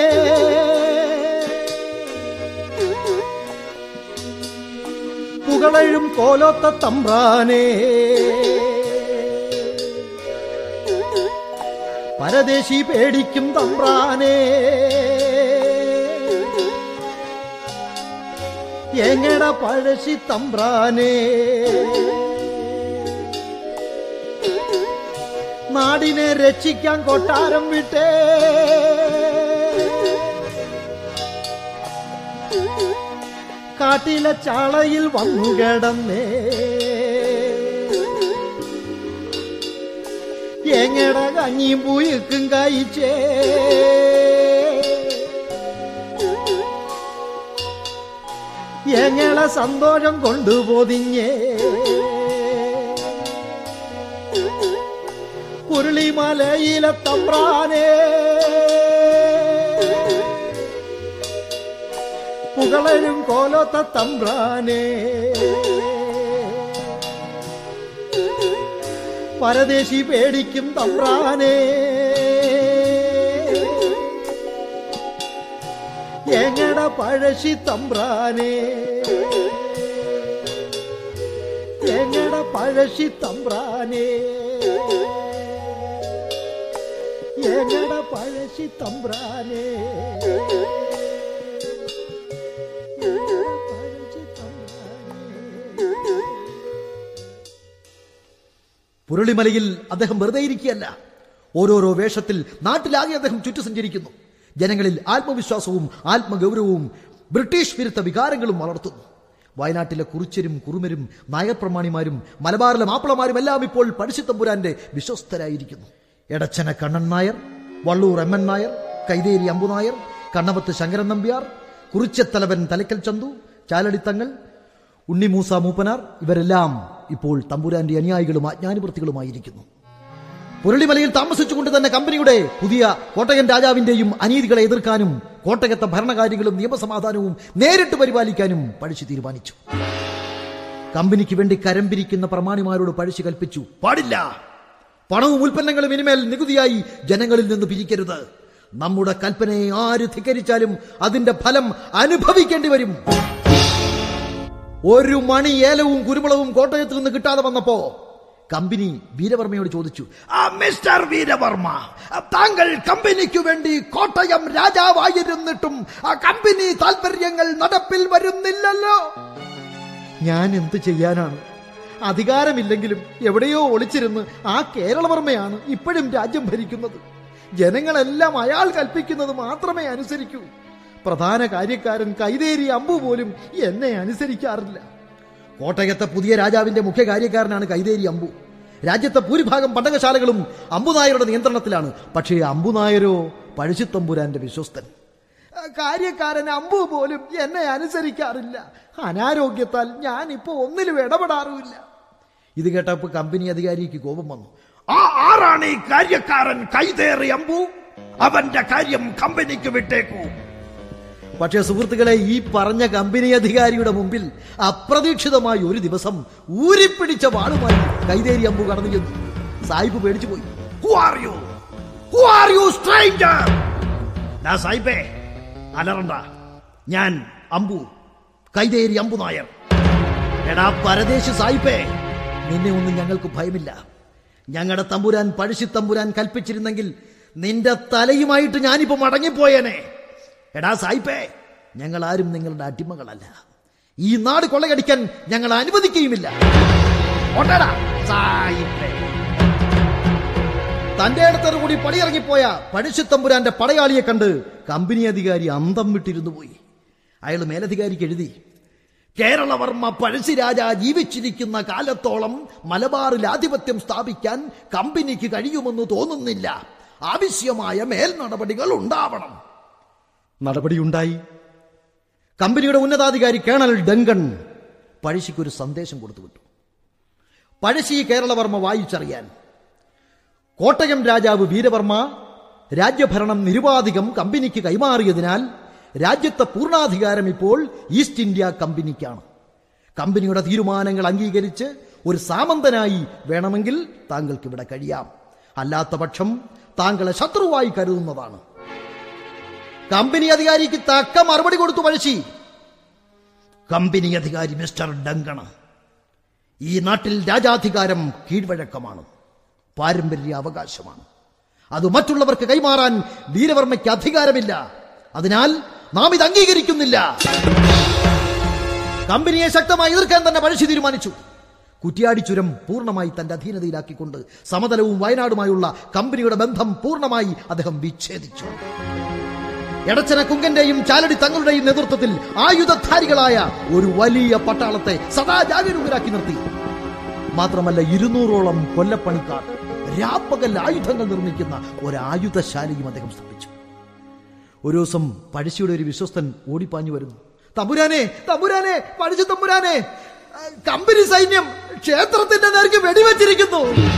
പുകളഴും കോലോത്ത തമ്പ്രാനേ പരദേശി പേടിക്കും തമ്പ്രാനേ എങ്ങട പഴശി തമ്പ്രാനേ നാടിനെ രക്ഷിക്കാൻ കൊട്ടാരം വിട്ടേ കാട്ടിലെ ചാളയിൽ വന്നു കിടന്നേ എങ്ങട കഞ്ഞിയും പൂയിക്കും കഴിച്ചേ എങ്ങളെ സന്തോഷം കൊണ്ടുപോതിഞ്ഞേ പുരുളിമലയിലെ തമ്പ്രാനേ പുകളരും കോലോത്ത തമ്പ്രാനേ പരദേശി പേടിക്കും തമ്പ്രാനേ എങ്ങട പഴശ്ശി തമ്പ്രാനെ എങ്ങട പഴശ്ശി തമ്പ്രാനെ എങ്ങട പഴശ്ശി തമ്പ്രാനെ എങ്ങട പഴശ്ശി തമ്പ്രാനെ പുരളിമലയിൽ അദ്ദേഹം വെറുതെ ഇരിക്കുകയല്ല ഓരോരോ വേഷത്തിൽ നാട്ടിലാകെ അദ്ദേഹം ചുറ്റു സഞ്ചരിക്കുന്നു ജനങ്ങളിൽ ആത്മവിശ്വാസവും ആത്മഗൗരവവും ബ്രിട്ടീഷ് വിരുദ്ധ വികാരങ്ങളും വളർത്തുന്നു വയനാട്ടിലെ കുറിച്ചരും കുറുമരും നായർപ്രമാണിമാരും മലബാറിലെ മാപ്പിളമാരും എല്ലാം ഇപ്പോൾ പഴശ്ശിത്തമ്പുരാന്റെ വിശ്വസ്തരായിരിക്കുന്നു എടച്ചന കണ്ണൻ നായർ വള്ളൂർ എം എൻ നായർ കൈതേരി അമ്പു നായർ കണ്ണവത്ത് ശങ്കരൻ നമ്പ്യാർ കുറിച്ചത്തലവൻ തലക്കൽ ചന്തു ചാലടിത്തങ്ങൾ ഉണ്ണിമൂസ മൂപ്പനാർ ഇവരെല്ലാം ഇപ്പോൾ തമ്പുരാന്റെ അനുയായികളും അജ്ഞാനിവൃത്തികളുമായിരിക്കുന്നു പുരളിമലയിൽ താമസിച്ചുകൊണ്ട് തന്നെ കമ്പനിയുടെ പുതിയ കോട്ടയം രാജാവിന്റെയും അനീതികളെ എതിർക്കാനും കോട്ടയത്തെ ഭരണകാര്യങ്ങളും നിയമസമാധാനവും നേരിട്ട് പരിപാലിക്കാനും പഴശ്ശി തീരുമാനിച്ചു കമ്പനിക്ക് വേണ്ടി കരം പിരിക്കുന്ന പ്രമാണിമാരോട് പഴശ്ശി കൽപ്പിച്ചു പാടില്ല പണവും ഉൽപ്പന്നങ്ങളും ഇനിമേൽ നികുതിയായി ജനങ്ങളിൽ നിന്ന് പിരിക്കരുത് നമ്മുടെ കൽപ്പനയെ ആര് ധിക്കരിച്ചാലും അതിന്റെ ഫലം അനുഭവിക്കേണ്ടി വരും ഒരു മണി ഏലവും കുരുമുളകും കോട്ടയത്ത് നിന്ന് കിട്ടാതെ വന്നപ്പോ കമ്പനി വീരവർമ്മയോട് ചോദിച്ചു "ആ, മിസ്റ്റർ വീരവർമ്മ ആ, താങ്കൾ കമ്പനിക്ക് വേണ്ടി കോട്ടയം രാജാവായിരുന്നിട്ടും ആ കമ്പനി താല്പര്യങ്ങൾ നടപ്പിൽ വരുന്നില്ലല്ലോ ഞാൻ എന്ത് ചെയ്യാനാണ് അധികാരമില്ലെങ്കിലും എവിടെയോ ഒളിച്ചിരുന്ന് ആ കേരളവർമ്മയാണ് ഇപ്പോഴും രാജ്യം ഭരിക്കുന്നത് ജനങ്ങളെല്ലാം അയാൾ കൽപ്പിക്കുന്നത് മാത്രമേ അനുസരിക്കൂ പ്രധാന കാര്യക്കാരൻ കൈതേരി അമ്പു പോലും എന്നെ അനുസരിക്കാറില്ല കോട്ടയത്തെ പുതിയ രാജാവിന്റെ മുഖ്യ കാര്യക്കാരനാണ് കൈതേരി അമ്പു രാജ്യത്തെ ഭൂരിഭാഗം പണ്ടകശാലകളും അമ്പുനായരുടെ നിയന്ത്രണത്തിലാണ് പക്ഷേ അമ്പുനായരോ പഴശ്ശിത്തമ്പുരാന്റെ വിശ്വസ്തൻ കാര്യക്കാരൻ അമ്പു പോലും എന്നെ അനുസരിക്കാറില്ല അനാരോഗ്യത്താൽ ഞാൻ ഇപ്പോ ഒന്നിലും ഇടപെടാറുമില്ല ഇത് കേട്ടപ്പോ കമ്പനി അധികാരിക്ക് കോപം വന്നു ആ ആരാണ് ഈ കാര്യക്കാരൻ കൈതേറി അമ്പു അവന്റെ കാര്യം കമ്പനിക്ക് വിട്ടേക്കൂ പക്ഷേ സുഹൃത്തുക്കളെ ഈ പറഞ്ഞ കമ്പനി അധികാരിയുടെ മുമ്പിൽ അപ്രതീക്ഷിതമായി ഒരു ദിവസം ഊരിപ്പിടിച്ച വാളുമായി കൈതേരി അമ്പു കടന്നു ചെന്നു സായിപ്പ് പേടിച്ചു പോയി who are you who are you stranger ദാ സായിപ്പേ അലറണ്ട ഞാൻ അമ്പു കൈതേരി അമ്പു നായർ എടാ പരദേശ് സായിപ്പേ നിന്നെ ഒന്നും ഞങ്ങൾക്ക് ഭയമില്ല ഞങ്ങളുടെ തമ്പുരാൻ പഴശ്ശി തമ്പുരാൻ കൽപ്പിച്ചിരുന്നെങ്കിൽ നിന്റെ തലയുമായിട്ട് ഞാനിപ്പോ മടങ്ങിപ്പോയേനെ എടാ സായിപ്പേ ഞങ്ങൾ ആരും നിങ്ങളുടെ അടിമകളല്ല ഈ നാട് കൊള്ളയടിക്കാൻ ഞങ്ങൾ അനുവദിക്കുകയുമില്ല ഒട്ടടാ സായിപ്പേ തന്റെ അടുത്തൊരു കൂടി പടിയിറങ്ങിപ്പോയ പഴശ്ശിത്തമ്പുരാന്റെ പടയാളിയെ കണ്ട് കമ്പനി അധികാരി അന്തം വിട്ടിരുന്നു പോയി അയാൾ മേലധികാരിക്ക് എഴുതി കേരളവർമ്മ പഴശ്ശിരാജ ജീവിച്ചിരിക്കുന്ന കാലത്തോളം മലബാറിൽ ആധിപത്യം സ്ഥാപിക്കാൻ കമ്പനിക്ക് കഴിയുമെന്ന് തോന്നുന്നില്ല ആവശ്യമായ മേൽ നടപടികൾ ഉണ്ടാവണം നടപടിയുണ്ടായി കമ്പനിയുടെ ഉന്നതാധികാരി കേണൽ ഡങ്കൺ പഴശ്ശിക്കൊരു സന്ദേശം കൊടുത്തുവിട്ടു പഴശ്ശി കേരളവർമ്മ വായിച്ചറിയാൻ കോട്ടയം രാജാവ് വീരവർമ്മ രാജ്യഭരണം നിരുപാധികം കമ്പനിക്ക് കൈമാറിയതിനാൽ രാജ്യത്തെ പൂർണ്ണാധികാരം ഇപ്പോൾ ഈസ്റ്റ് ഇന്ത്യ കമ്പനിക്കാണ് കമ്പനിയുടെ തീരുമാനങ്ങൾ അംഗീകരിച്ച് ഒരു സാമന്തനായി വേണമെങ്കിൽ താങ്കൾക്ക് ഇവിടെ കഴിയാം അല്ലാത്ത പക്ഷം താങ്കളെ ശത്രുവായി കരുതുന്നതാണ് കമ്പനി അധികാരിക്ക് തക്ക മറുപടി കൊടുത്തു പഴശ്ശി കമ്പനി അധികാരി മിസ്റ്റർ ഡങ്കണ ഈ നാട്ടിൽ രാജാധികാരം കീഴ്വഴക്കമാണ് പാരമ്പര്യ അവകാശമാണ് അത് മറ്റുള്ളവർക്ക് കൈമാറാൻ വീരവർമ്മയ്ക്ക് അധികാരമില്ല അതിനാൽ നാം ഇത് അംഗീകരിക്കുന്നില്ല കമ്പനിയെ ശക്തമായി എതിർക്കാൻ തന്നെ പഴശ്ശി തീരുമാനിച്ചു കുറ്റിയാടി ചുരം പൂർണ്ണമായി തന്റെ അധീനതയിലാക്കിക്കൊണ്ട് സമതലവും വയനാടുമായുള്ള കമ്പനിയുടെ ബന്ധം പൂർണ്ണമായി അദ്ദേഹം വിച്ഛേദിച്ചു എടച്ചന കുങ്കന്റെയും ചാലടി തങ്ങളുടെയും നേതൃത്വത്തിൽ ആയുധധാരികളായ ഒരു വലിയ പട്ടാളത്തെ സദാ ജാഗരൂകരാക്കി നിർത്തി മാത്രമല്ല ഇരുന്നൂറോളം കൊല്ലപ്പണിക്കാർ രാപ്പകൽ ആയുധങ്ങൾ നിർമ്മിക്കുന്ന ഒരു ആയുധശാലയും അദ്ദേഹം സ്ഥാപിച്ചു ഒരു ദിവസം പഴശ്ശിയുടെ ഒരു വിശ്വസ്തൻ ഓടിപ്പാഞ്ഞു വരുന്നു തമ്പുരാനെ തമ്പുരാനെ പഴശ്ശി തമ്പുരാനെ ആ, കമ്പനി സൈന്യം ക്ഷേത്രത്തിന്റെ നേർക്ക് വെടിവെച്ചിരിക്കുന്നു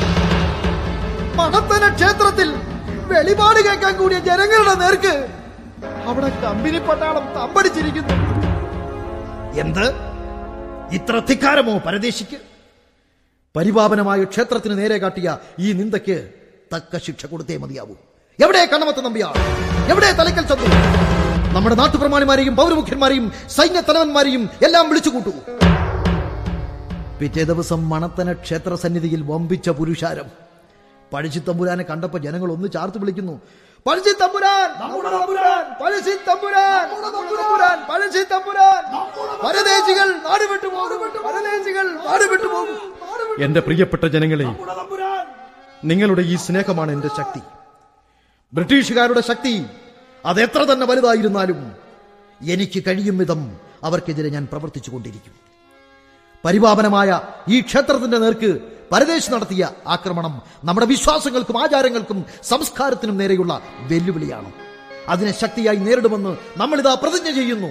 മഹത്തന ക്ഷേത്രത്തിൽ വെളിപാട് കേൾക്കാൻ കൂടിയ ജനങ്ങളുടെ നേർക്ക് അവിടെ കമ്പനി പട്ടാളം തമ്പടിച്ചിരിക്കുന്നു എന്ത് ഇത്ര ധിക്കാരമോ പരദേശിക്ക് പരിപാവനമായ ക്ഷേത്രത്തിന് നേരെ കാട്ടിയ ഈ നിന്ദയ്ക്ക് തക്ക ശിക്ഷ കൊടുത്തേ മതിയാവൂ എവിടെ കണ്ണമത്ത് നമ്പിയാർ എവിടെ തലക്കൽ ചന്തു നമ്മുടെ നാട്ടുപ്രമാണിമാരെയും പൗരമുഖ്യന്മാരെയും സൈന്യ തലവന്മാരെയും എല്ലാം വിളിച്ചു കൂട്ടു പിറ്റേ ദിവസം മണത്തന ക്ഷേത്ര സന്നിധിയിൽ വമ്പിച്ച പുരുഷാരം പഴശ്ശി തമ്പുരാനെ കണ്ടപ്പോ ജനങ്ങൾ ഒന്ന് ചാർത്ത് വിളിക്കുന്നു പഴശ്ശി തമ്പുരാൻ നമ്മുടെ തമ്പുരാൻ പഴശ്ശി തമ്പുരാൻ തമ്പുരാൻ പഴശ്ശി തമ്പുരാൻ പരദേശികൾ നാട് വിട്ടു പോകും പരദേശികൾ നാട് വിട്ടു പോകും എന്റെ പ്രിയപ്പെട്ട ജനങ്ങളെ നിങ്ങളുടെ ഈ സ്നേഹമാണ് എന്റെ ശക്തി ബ്രിട്ടീഷുകാരുടെ ശക്തി അത് എത്ര തന്നെ വലുതായിരുന്നാലും എനിക്ക് കഴിയും വിധം അവർക്കെതിരെ ഞാൻ പ്രവർത്തിച്ചു കൊണ്ടിരിക്കും പരിപാവനമായ ഈ ക്ഷേത്രത്തിന്റെ നേർക്ക് പരദേശ് നടത്തിയ ആക്രമണം നമ്മുടെ വിശ്വാസങ്ങൾക്കും ആചാരങ്ങൾക്കും സംസ്കാരത്തിനും നേരെയുള്ള വെല്ലുവിളിയാണ് അതിനെ ശക്തിയായി നേരിടുമെന്ന് നമ്മളിതാ പ്രതിജ്ഞ ചെയ്യുന്നു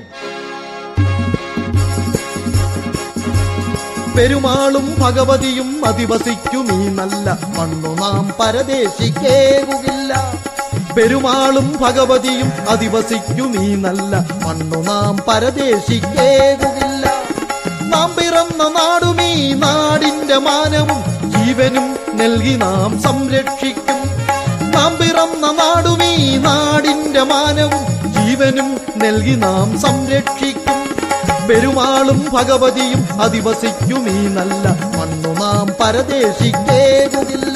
പെരുമാളും ഭഗവതിയും അധിവസിക്കും ഈ നല്ല മണ്ണു നാം പരദേശിക്കേകുകില്ല പെരുമാളും ഭഗവതിയും അധിവസിക്കും ഈ നല്ല മണ്ണു നാം പരദേശിക്കേകുകില്ല നാം പിറന്ന നാടും ഈ നാടിന്റെ മാനവും ജീവനും നൽകി നാം സംരക്ഷിക്കും നാം പിറന്ന നാടും ഈ നാടിന്റെ മാനവും ജീവനും നൽകി നാം സംരക്ഷിക്കും പെരുമാളും ഭഗവതിയും അധിവസിക്കും ഈ നല്ല മണ്ണു നാം പരദേശിക്കേകുകില്ല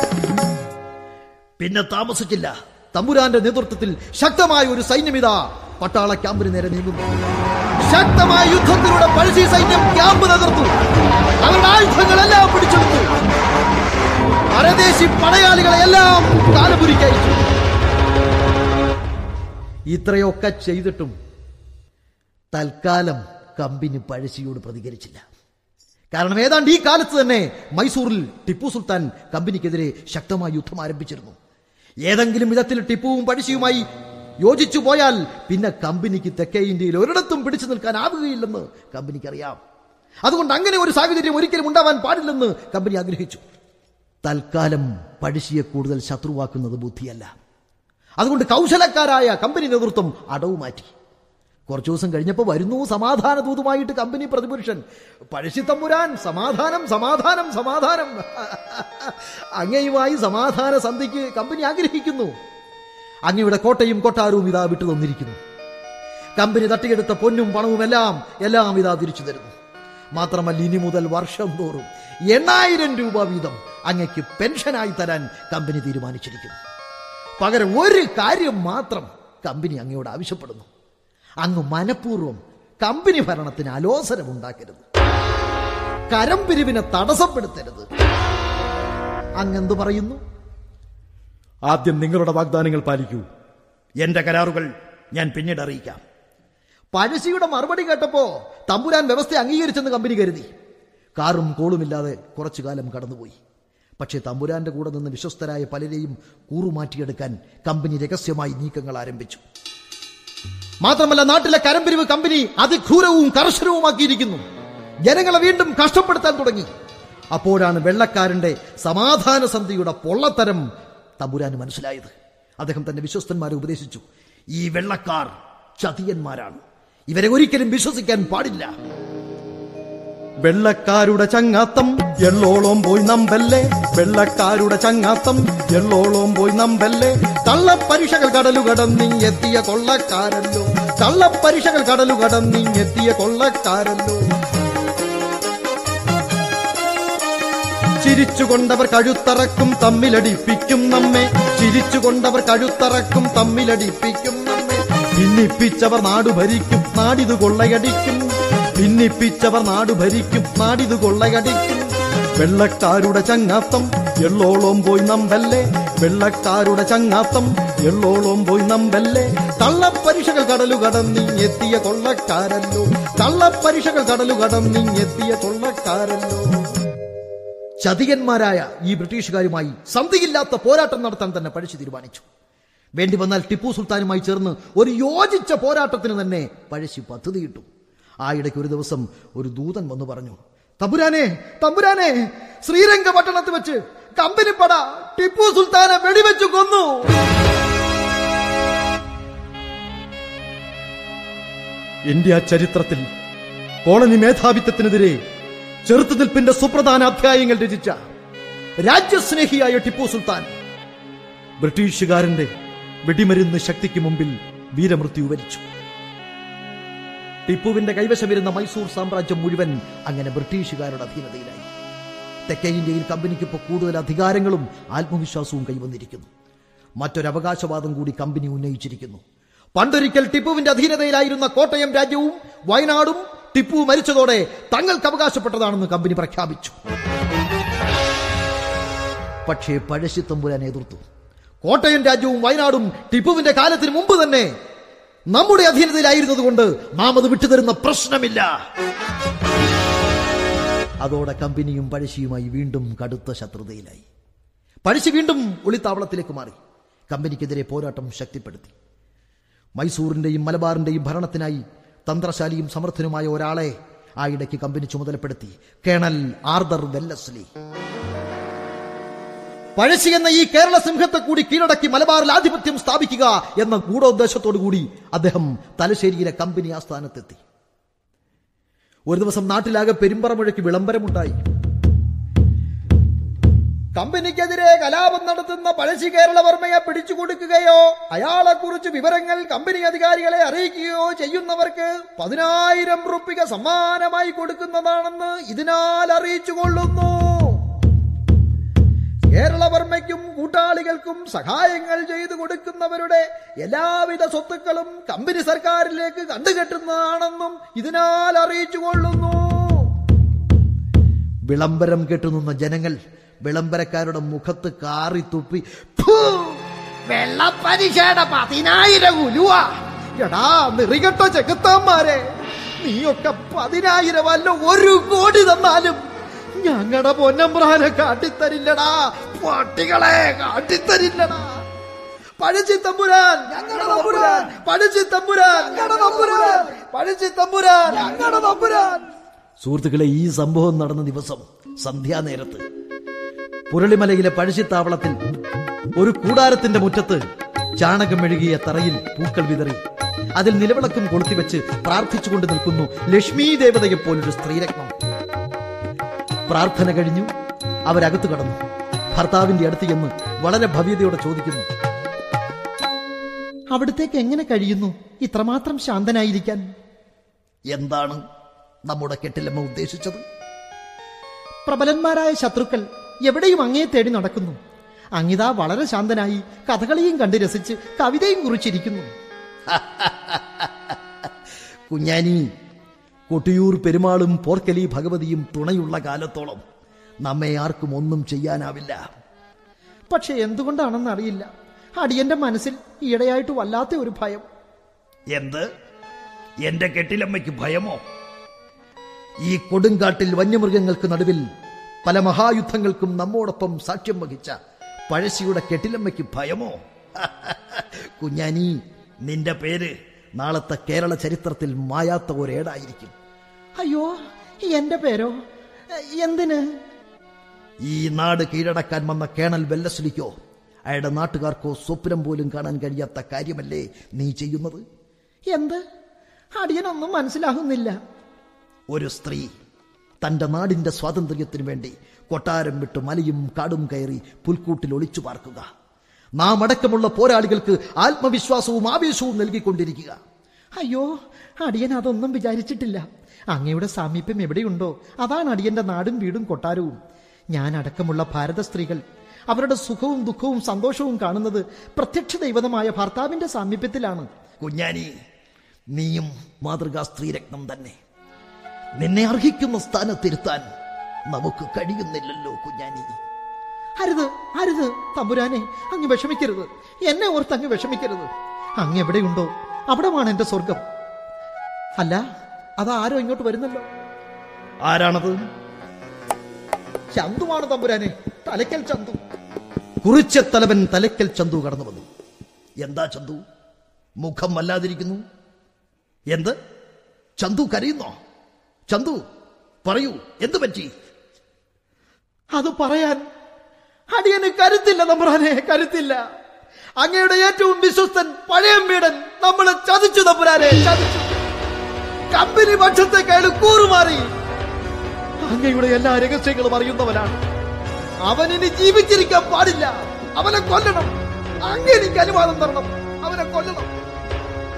പിന്നെ താമസിച്ചില്ല തമ്പുരാന്റെ നേതൃത്വത്തിൽ ശക്തമായ ഒരു സൈന്യമിത പട്ടാള ക്യാമ്പിന് നേരെ നീങ്ങുന്നു ശക്തമായ യുദ്ധത്തിലൂടെ പഴശ്ശി സൈന്യം ക്യാമ്പ് തകർത്തു അവരുടെ ആയുധങ്ങളെല്ലാം പിടിച്ചെടുത്തു പരദേശി പടയാളികളെ എല്ലാം കാലപുരിക്കയച്ചു ഇത്രയൊക്കെ ചെയ്തിട്ടും തൽക്കാലം കമ്പനി പഴശ്ശിയോട് പ്രതികരിച്ചില്ല കാരണം ഏതാണ്ട് ഈ കാലത്ത് തന്നെ മൈസൂറിൽ ടിപ്പു സുൽത്താൻ കമ്പനിക്കെതിരെ ശക്തമായ യുദ്ധം ആരംഭിച്ചിരുന്നു ഏതെങ്കിലും വിധത്തിൽ ടിപ്പുവും പഴശ്ശിയുമായി യോജിച്ചു പോയാൽ പിന്നെ കമ്പനിക്ക് തെക്കേ ഇന്ത്യയിൽ ഒരിടത്തും പിടിച്ചു നിൽക്കാനാവുകയില്ലെന്ന് കമ്പനിക്ക് അറിയാം അതുകൊണ്ട് അങ്ങനെ ഒരു സാഹചര്യം ഒരിക്കലും ഉണ്ടാവാൻ പാടില്ലെന്ന് കമ്പനി ആഗ്രഹിച്ചു തൽക്കാലം പഴശ്ശിയെ കൂടുതൽ ശത്രുവാക്കുന്നത് ബുദ്ധിയല്ല അതുകൊണ്ട് കൗശലക്കാരായ കമ്പനി നേതൃത്വം അടവ് മാറ്റി കുറച്ചു ദിവസം കഴിഞ്ഞപ്പോൾ വരുന്നു സമാധാന ദൂതുമായിട്ട് കമ്പനി പ്രതിപുരുഷൻ പഴശ്ശി തമ്പുരാൻ സമാധാനം സമാധാനം സമാധാനം അങ്ങയുമായി സമാധാന സന്ധിക്ക് കമ്പനി ആഗ്രഹിക്കുന്നു അങ്ങയുടെ കോട്ടയും കൊട്ടാരവും ഇതാ വിട്ടു തന്നിരിക്കുന്നു കമ്പനി തട്ടിയെടുത്ത പൊന്നും പണവും എല്ലാം എല്ലാം ഇതാ തിരിച്ചു തരുന്നു മാത്രമല്ല ഇനി മുതൽ വർഷം തോറും എണ്ണായിരം രൂപ വീതം അങ്ങയ്ക്ക് പെൻഷനായി തരാൻ കമ്പനി തീരുമാനിച്ചിരിക്കുന്നു പകരം ഒരു കാര്യം മാത്രം കമ്പനി അങ്ങയോട് ആവശ്യപ്പെടുന്നു അങ്ങ് മനഃപൂർവ്വം കമ്പനി ഭരണത്തിന് അലോസരം ഉണ്ടാക്കരുത് കരം പിരിവിനെ തടസ്സപ്പെടുത്തരുത് അങ്ങെന്തു പറയുന്നു ആദ്യം നിങ്ങളുടെ വാഗ്ദാനങ്ങൾ പാലിക്കൂ എന്റെ കരാറുകൾ ഞാൻ പിന്നീട് അറിയിക്കാം പഴശ്ശിയുടെ മറുപടി കേട്ടപ്പോ തമ്പുരാൻ വ്യവസ്ഥ അംഗീകരിച്ചെന്ന് കമ്പനി കരുതി കാറും കോളുമില്ലാതെ കുറച്ചു കാലം കടന്നുപോയി പക്ഷേ തമ്പുരാന്റെ കൂടെ നിന്ന് വിശ്വസ്തരായ പലരെയും കൂറുമാറ്റിയെടുക്കാൻ കമ്പനി രഹസ്യമായി നീക്കങ്ങൾ ആരംഭിച്ചു മാത്രമല്ല നാട്ടിലെ കരംപിരിവ് കമ്പനി അതിക്രൂരവും കർശനവുമാക്കിയിരിക്കുന്നു ജനങ്ങളെ വീണ്ടും കഷ്ടപ്പെടുത്താൻ തുടങ്ങി അപ്പോഴാണ് വെള്ളക്കാരന്റെ സമാധാന സന്ധിയുടെ പൊള്ളത്തരം തമ്പുരാന് മനസ്സിലായത് അദ്ദേഹം തന്റെ വിശ്വസ്തന്മാരെ ഉപദേശിച്ചു ഈ വെള്ളക്കാർ ചതിയന്മാരാണ് ഇവരെ ഒരിക്കലും വിശ്വസിക്കാൻ പാടില്ല വെള്ളക്കാരുടെ ചങ്ങാത്തം എള്ളോളം പോയി നമ്പല്ലേ വെള്ളക്കാരുടെ ചങ്ങാത്തം എള്ളോളം പോയി നമ്പല്ലേ കള്ളപ്പരിഷകൾ കടലു കടന്നിങ്ങെത്തിയ കൊള്ളക്കാരല്ലോ കള്ളപ്പരിഷകൾ കടലു കടന്നിങ്ങെത്തിയ കൊള്ളക്കാരല്ലോ ചിരിച്ചുകൊണ്ടവർ കഴുത്തറക്കും തമ്മിലടിപ്പിക്കും നമ്മെ ചിരിച്ചുകൊണ്ടവർ കഴുത്തറക്കും തമ്മിലടിപ്പിക്കും നമ്മെ ഭിന്നിപ്പിച്ചവർ നാടു ഭരിക്കും നാടിതു കൊള്ളയടിക്കും ഭിന്നിപ്പിച്ചവർ നാടു ഭരിക്കും നാടിതു കൊള്ളയടിക്കും വെള്ളക്കാരുടെ ചങ്ങാത്തം എള്ളോളം പോയി നമ്പല്ലേ വെള്ളക്കാരുടെ ചങ്ങാത്തം എള്ളോളം പോയി നമ്പല്ലേ കള്ളപ്പരിഷകൾ കടലു കടന്നിങ്ങെത്തിയ കൊള്ളക്കാരല്ലോ കള്ളപ്പരിഷകൾ കടലു കടന്നിങ്ങെത്തിയ കൊള്ളക്കാരല്ലോ ചതികന്മാരായ ഈ ബ്രിട്ടീഷുകാരുമായി സന്ധിയില്ലാത്ത പോരാട്ടം നടത്താൻ തന്നെ പഴശ്ശി തീരുമാനിച്ചു വേണ്ടി വന്നാൽ ടിപ്പു സുൽത്താനുമായി ചേർന്ന് ഒരു യോജിച്ച പോരാട്ടത്തിന് തന്നെ പഴശ്ശി പദ്ധതിയിട്ടു ആ ഇടയ്ക്ക് ഒരു ദിവസം ഒരു ദൂതൻ വന്നു പറഞ്ഞു തമ്പുരാനെ തമ്പുരാനെ ശ്രീരംഗപട്ടണത്ത് വെച്ച് കമ്പനിപ്പട ടിപ്പു സുൽത്താനെ വെടിവെച്ചു കൊന്നു ഇന്ത്യ ചരിത്രത്തിൽ കോളനി മേധാവിത്വത്തിനെതിരെ ചെറുത്തുനിൽപ്പിന്റെ സുപ്രധാന അധ്യായങ്ങൾ രചിച്ച രാജ്യസ്നേഹിയായ ടിപ്പു സുൽത്താൻ ബ്രിട്ടീഷുകാരന്റെ വെടിമരുന്ന് ശക്തിക്ക് മുമ്പിൽ വീരമൃത്യു വരിച്ചു ടിപ്പുവിന്റെ കൈവശമിരുന്ന മൈസൂർ സാമ്രാജ്യം മുഴുവൻ അങ്ങനെ ബ്രിട്ടീഷുകാരുടെ അധീനതയിലായി തെക്കേ ഇന്ത്യയിൽ കമ്പനിക്ക് ഇപ്പോൾ കൂടുതൽ അധികാരങ്ങളും ആത്മവിശ്വാസവും കൈവന്നിരിക്കുന്നു മറ്റൊരവകാശവാദം കൂടി കമ്പനി ഉന്നയിച്ചിരിക്കുന്നു പണ്ടൊരിക്കൽ ടിപ്പുവിന്റെ അധീനതയിലായിരുന്ന കോട്ടയം രാജ്യവും വയനാടും ടിപ്പു മരിച്ചതോടെ തങ്ങൾക്ക് അവകാശപ്പെട്ടതാണെന്ന് കമ്പനി പ്രഖ്യാപിച്ചു പക്ഷേ പഴശ്ശിത്തമ്പുരാൻ എതിർത്തു കോട്ടയം രാജ്യവും വയനാടും ടിപ്പുവിന്റെ കാലത്തിന് മുമ്പ് തന്നെ നമ്മുടെ അധീനതയിലായിരുന്നതുകൊണ്ട് നാം അത് വിട്ടുതരുന്ന പ്രശ്നമില്ല അതോടെ കമ്പനിയും പഴശ്ശിയുമായി വീണ്ടും കടുത്ത ശത്രുതയിലായി പഴശ്ശി വീണ്ടും ഒളിത്താവളത്തിലേക്ക് മാറി കമ്പനിക്കെതിരെ പോരാട്ടം ശക്തിപ്പെടുത്തി മൈസൂറിന്റെയും മലബാറിന്റെയും ഭരണത്തിനായി തന്ത്രശാലിയും സമർത്ഥനുമായ ഒരാളെ ആ ഇടയ്ക്ക് കമ്പനി ചുമതലപ്പെടുത്തി കേണൽ ആർദർ വെല്ലസ്ലി പഴശ്ശി എന്ന ഈ കേരള സിംഹത്തെ കൂടി കീഴടക്കി മലബാറിൽ ആധിപത്യം സ്ഥാപിക്കുക എന്ന ഗൂഢോദ്ദേശത്തോടു കൂടി അദ്ദേഹം തലശ്ശേരിയിലെ കമ്പനി ആസ്ഥാനത്തെത്തി ഒരു ദിവസം നാട്ടിലാകെ പെരുമ്പറ മുഴയ്ക്ക് വിളംബരമുണ്ടായി കമ്പനിക്കെതിരെ കലാപം നടത്തുന്ന പഴശ്ശി കേരളവർമ്മയെ പിടിച്ചു കൊടുക്കുകയോ അയാളെക്കുറിച്ച് വിവരങ്ങൾ കമ്പനി അധികാരികളെ അറിയിക്കുകയോ ചെയ്യുന്നവർക്ക് പതിനായിരം റുപ്പിക സമ്മാനമായി കൊടുക്കുന്നതാണെന്ന് ഇതിനാൽ അറിയിച്ചു കൊള്ളുന്നു കേരളവർമ്മയ്ക്കും കൂട്ടാളികൾക്കും സഹായങ്ങൾ ചെയ്തു കൊടുക്കുന്നവരുടെ എല്ലാവിധ സ്വത്തുക്കളും കമ്പനി സർക്കാരിലേക്ക് കണ്ടുകെട്ടുന്നതാണെന്നും ഇതിനാൽ അറിയിച്ചു കൊള്ളുന്നു വിളംബരം കെട്ടുനിന്ന ജനങ്ങൾ വിളംബരക്കാരുടെ മുഖത്ത് കാറി തുപ്പി "ഫു, വെള്ളപ്പരിശയുടെ പതിനായിരം ഉലുവ എടാ നിറികെട്ട ചെകുത്താന്മാരെ നീയൊക്കെ പതിനായിരം അല്ല ഒരു കോടി തന്നാലും ഞങ്ങളുടെ പൊന്നമ്പ്രാനെ കാട്ടിത്തരില്ലടാ പട്ടികളെ കാട്ടിത്തരില്ലടാ പഴച്ചി തമ്പുരാൻ ഞങ്ങളുടെ തമ്പുരാൻ പഴച്ചി തമ്പുരാൻ ഞങ്ങളുടെ തമ്പുരാൻ പഴച്ചി തമ്പുരാൻ ഞങ്ങളുടെ തമ്പുരാൻ സുഹൃത്തുക്കളെ ഈ സംഭവം നടന്ന ദിവസം സന്ധ്യാനേരത്ത് പുരളിമലയിലെ പഴശ്ശിത്താവളത്തിൽ ഒരു കൂടാരത്തിന്റെ മുറ്റത്ത് ചാണകം മെഴുകിയ തറയിൽ പൂക്കൾ വിതറി അതിൽ നിലവിളക്കും കൊളുത്തിവെച്ച് പ്രാർത്ഥിച്ചുകൊണ്ട് നിൽക്കുന്നു ലക്ഷ്മീ ദേവതയെ പോലൊരു സ്ത്രീരത്നം പ്രാർത്ഥന കഴിഞ്ഞു അവരകത്തു കടന്നു ഭർത്താവിന്റെ അടുത്ത് ചെന്ന് വളരെ ഭവ്യതയോടെ ചോദിക്കുന്നു അവിടത്തേക്ക് എങ്ങനെ കഴിയുന്നു ഇത്രമാത്രം ശാന്തനായിരിക്കാൻ എന്താണ് നമ്മുടെ കെട്ടിലമ്മ ഉദ്ദേശിച്ചത് പ്രബലന്മാരായ ശത്രുക്കൾ എവിടെയും അങ്ങേ തേടി നടക്കുന്നു അങ്ങിതാ വളരെ ശാന്തനായി കഥകളിയും കണ്ട് രസിച്ച് കവിതയും കുറിച്ചിരിക്കുന്നു കുഞ്ഞാനി കൊട്ടിയൂർ പെരുമാളും പോർക്കലി ഭഗവതിയും തുണയുള്ള കാലത്തോളം നമ്മെ ആർക്കും ഒന്നും ചെയ്യാനാവില്ല പക്ഷെ എന്തുകൊണ്ടാണെന്ന് അറിയില്ല അടിയന്റെ മനസ്സിൽ ഈയിടെയായിട്ട് വല്ലാത്ത ഒരു ഭയം എന്ത് എന്റെ കെട്ടിലമ്മയ്ക്ക് ഭയമോ ഈ കൊടുങ്കാട്ടിൽ വന്യമൃഗങ്ങൾക്ക് നടുവിൽ പല മഹായുദ്ധങ്ങൾക്കും നമ്മോടൊപ്പം സാക്ഷ്യം വഹിച്ച പഴശ്ശിയുടെ കെട്ടിലമ്മയ്ക്ക് ഭയമോ കുഞ്ഞാനി നിന്റെ പേര് നാളത്തെ കേരള ചരിത്രത്തിൽ മായാത്ത ഒരേടായിരിക്കും അയ്യോ എന്റെ പേരോ എന്തിന് ഈ നാട് കീഴടക്കാൻ വന്ന കേണൽ വെല്ലസ്ലിക്കോ അയാളുടെ നാട്ടുകാർക്കോ സ്വപ്നം പോലും കാണാൻ കഴിയാത്ത കാര്യമല്ലേ നീ ചെയ്യുന്നത് എന്ത് അടിയനൊന്നും മനസ്സിലാകുന്നില്ല ഒരു സ്ത്രീ തന്റെ നാടിന്റെ സ്വാതന്ത്ര്യത്തിനു വേണ്ടി കൊട്ടാരം വിട്ട് മലയും കാടും കയറി പുൽക്കൂട്ടിൽ ഒളിച്ചു പാർക്കുക നാം അടക്കമുള്ള പോരാളികൾക്ക് ആത്മവിശ്വാസവും ആവേശവും നൽകിക്കൊണ്ടിരിക്കുക അയ്യോ അടിയൻ അതൊന്നും വിചാരിച്ചിട്ടില്ല അങ്ങയുടെ സാമീപ്യം എവിടെയുണ്ടോ അതാണ് അടിയന്റെ നാടും വീടും കൊട്ടാരവും ഞാൻ അടക്കമുള്ള ഭാരത സ്ത്രീകൾ അവരുടെ സുഖവും ദുഃഖവും സന്തോഷവും കാണുന്നത് പ്രത്യക്ഷ ദൈവതമായ ഭർത്താവിന്റെ സാമീപ്യത്തിലാണ് കുഞ്ഞാനി നീയും മാതൃകാ സ്ത്രീരത്നം തന്നെ നിന്നെ അർഹിക്കുന്ന സ്ഥാനത്തിരുത്താൻ നമുക്ക് കഴിയുന്നില്ലല്ലോ കുഞ്ഞാനി അരുത് അരുത് തമ്പുരാനെ അങ്ങ് വിഷമിക്കരുത് എന്നെ ഓർത്ത് അങ്ങ് വിഷമിക്കരുത് അങ്ങ് എവിടെയുണ്ടോ അവിടമാണ് എന്റെ സ്വർഗം അല്ല അതാരോ ഇങ്ങോട്ട് വരുന്നല്ലോ ആരാണത് ചന്തുമാണ് തമ്പുരാനെ തലയ്ക്കൽ ചന്തു കുറിച്ചത്തലവൻ തലയ്ക്കൽ ചന്തു കടന്നു വന്നു എന്താ ചന്തു മുഖം വല്ലാതിരിക്കുന്നു എന്ത് ചന്തു കരയുന്നോ ചന്തു പറയൂ എന്തു പറ്റി അത് പറയാൻ അടിയന് കരുത്തില്ല തമ്പുരാനെ കരുത്തില്ല അങ്ങയുടെ ഏറ്റവും വിശ്വസ്തൻ പഴയമ്പീടൻ നമ്മളെ ചതിച്ചു തമ്പുരാനെ ചതിച്ചു കമ്പനി പക്ഷത്തേക്കാൾ കൂറുമാറി അങ്ങയുടെ എല്ലാ രഹസ്യങ്ങളും അറിയുന്നവനാണ് അവൻ ഇനി ജീവിച്ചിരിക്കാൻ പാടില്ല അവനെ കൊല്ലണം അങ്ങ് എനിക്ക് അനുവാദം തരണം അവനെ കൊല്ലണം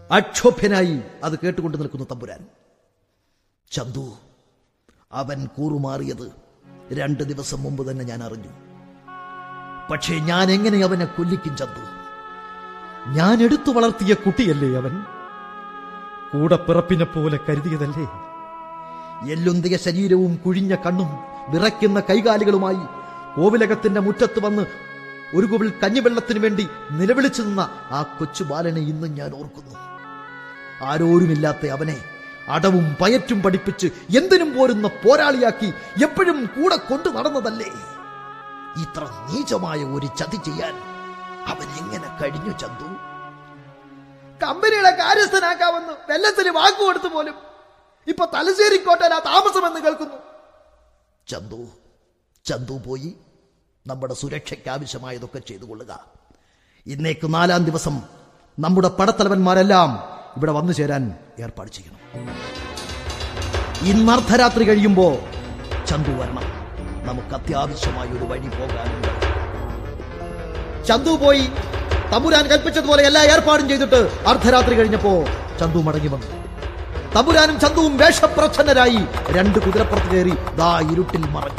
അക്ഷോഭ്യനായി അത് കേട്ടുകൊണ്ട് നിൽക്കുന്നു തമ്പുരാൻ ചന്തു അവൻ കൂറുമാറിയത് രണ്ട് ദിവസം മുമ്പ് തന്നെ ഞാൻ അറിഞ്ഞു പക്ഷേ ഞാൻ എങ്ങനെ അവനെ കൊല്ലിക്കും ചന്തു ഞാൻ എടുത്തു വളർത്തിയ കുട്ടിയല്ലേ അവൻ കൂടെ പിറപ്പിനെ പോലെ കരുതിയതല്ലേ എല്ലുന്തിയ ശരീരവും കുഴിഞ്ഞ കണ്ണും വിറയ്ക്കുന്ന കൈകാലുകളുമായി കോവിലകത്തിന്റെ മുറ്റത്ത് വന്ന് ഒരു കുവിൾ കഞ്ഞിവെള്ളത്തിനു വേണ്ടി നിലവിളിച്ചു നിന്ന ആ കൊച്ചു ബാലനെ ഇന്നും ഞാൻ ഓർക്കുന്നു ആരോരുമില്ലാത്ത അവനെ അടവും പയറ്റും പഠിപ്പിച്ച് എന്തിനും പോരുന്ന പോരാളിയാക്കി എപ്പോഴും കൂടെ കൊണ്ടു നടന്നതല്ലേ ഇത്ര നീചമായ ഒരു ചതി ചെയ്യാൻ അവൻ എങ്ങനെ കഴിഞ്ഞു ചന്തു കമ്പനിയുടെ കാര്യസ്ഥനാക്കാമെന്ന് വെല്ലത്തിന് വാക്കു കൊടുത്തു പോലും ഇപ്പൊ തലശ്ശേരി കോട്ടയിലാ താമസമെന്ന് കേൾക്കുന്നു ചന്തു ചന്തു പോയി നമ്മുടെ സുരക്ഷയ്ക്ക് ആവശ്യമായതൊക്കെ ചെയ്തു കൊള്ളുക ഇന്നേക്ക് നാലാം ദിവസം നമ്മുടെ പടത്തലവന്മാരെല്ലാം ഇവിടെ വന്നു ചേരാൻ ഏർപ്പാട് ചെയ്യണം ഇന്ന് അർദ്ധരാത്രി കഴിയുമ്പോ ചന്തു വരണം നമുക്ക് അത്യാവശ്യമായ ഒരു വഴി പോകാനുണ്ട് ചന്തു പോയി തമ്പുരാൻ കൽപ്പിച്ചതുപോലെ എല്ലാ ഏർപ്പാടും ചെയ്തിട്ട് അർദ്ധരാത്രി കഴിഞ്ഞപ്പോ ചന്തു മടങ്ങി വന്നു തമ്പുരാനും ചന്തുവും വേഷപ്രച്ഛന്നരായി രണ്ട് കുതിരപ്പുറത്ത് കയറി ദാ ഇരുട്ടിൽ മറഞ്ഞു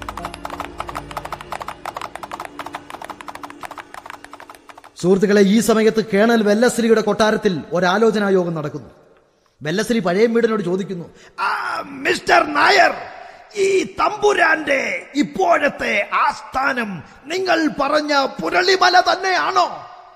സുഹൃത്തുക്കളെ ഈ സമയത്ത് കേണൽ വെല്ലശ്രീയുടെ കൊട്ടാരത്തിൽ ഒരാലോചനാ യോഗം നടക്കുന്നു വെല്ലശ്രീ പഴയ വീടിനോട് ചോദിക്കുന്നു ആ, മിസ്റ്റർ നായർ ഈ തമ്പുരാന്റെ ഇപ്പോഴത്തെ ആസ്ഥാനം നിങ്ങൾ പറഞ്ഞ പുരളിമല തന്നെയാണോ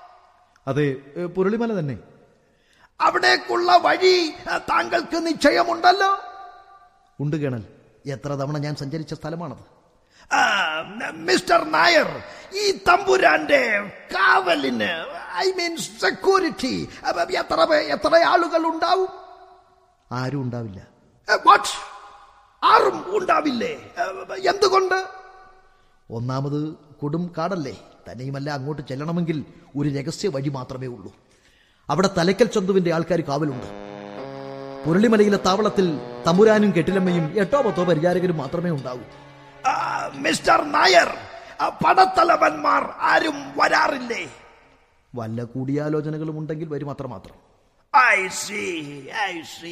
അതെ ഏ, പുരളിമല തന്നെ അവിടേക്കുള്ള വഴി ആ, താങ്കൾക്ക് നിശ്ചയമുണ്ടല്ലോ ഉണ്ട് കേണൽ എത്ര തവണ ഞാൻ സഞ്ചരിച്ച സ്ഥലമാണത് ആ, മിസ്റ്റർ നായർ ഈ തമ്പുരാന്റെ കാവലിന് ഐ മീൻ സെക്യൂരിറ്റി എത്ര പേ- എത്ര ആളുകൾ ഉണ്ടാവും ആരും ഉണ്ടാവില്ല വാട്ട് ആരും ഉണ്ടാവില്ലേ ഏ, എന്തുകൊണ്ട് ഒന്നാമത് കൊടും കാടല്ലേ തന്നെയുമല്ല അങ്ങോട്ട് ചെല്ലണമെങ്കിൽ ഒരു രഹസ്യ വഴി മാത്രമേ ഉള്ളൂ അവിടെ തലയ്ക്കൽ ചന്തുവിന്റെ ആൾക്കാർ കാവലുണ്ട് പുരളിമലയിലെ താവളത്തിൽ തമ്പുരാനും കെട്ടിലമ്മയും എട്ടോ പത്തോ പരിചാരകരും മാത്രമേ ഉണ്ടാവൂ ആ, മിസ്റ്റർ നായർ ആ, പടത്തലവന്മാർ ആരും വരാറില്ലേ വല്ല കൂടിയാലോചനകളും ഉണ്ടെങ്കിൽ വരും അത്രമാത്രം I see I see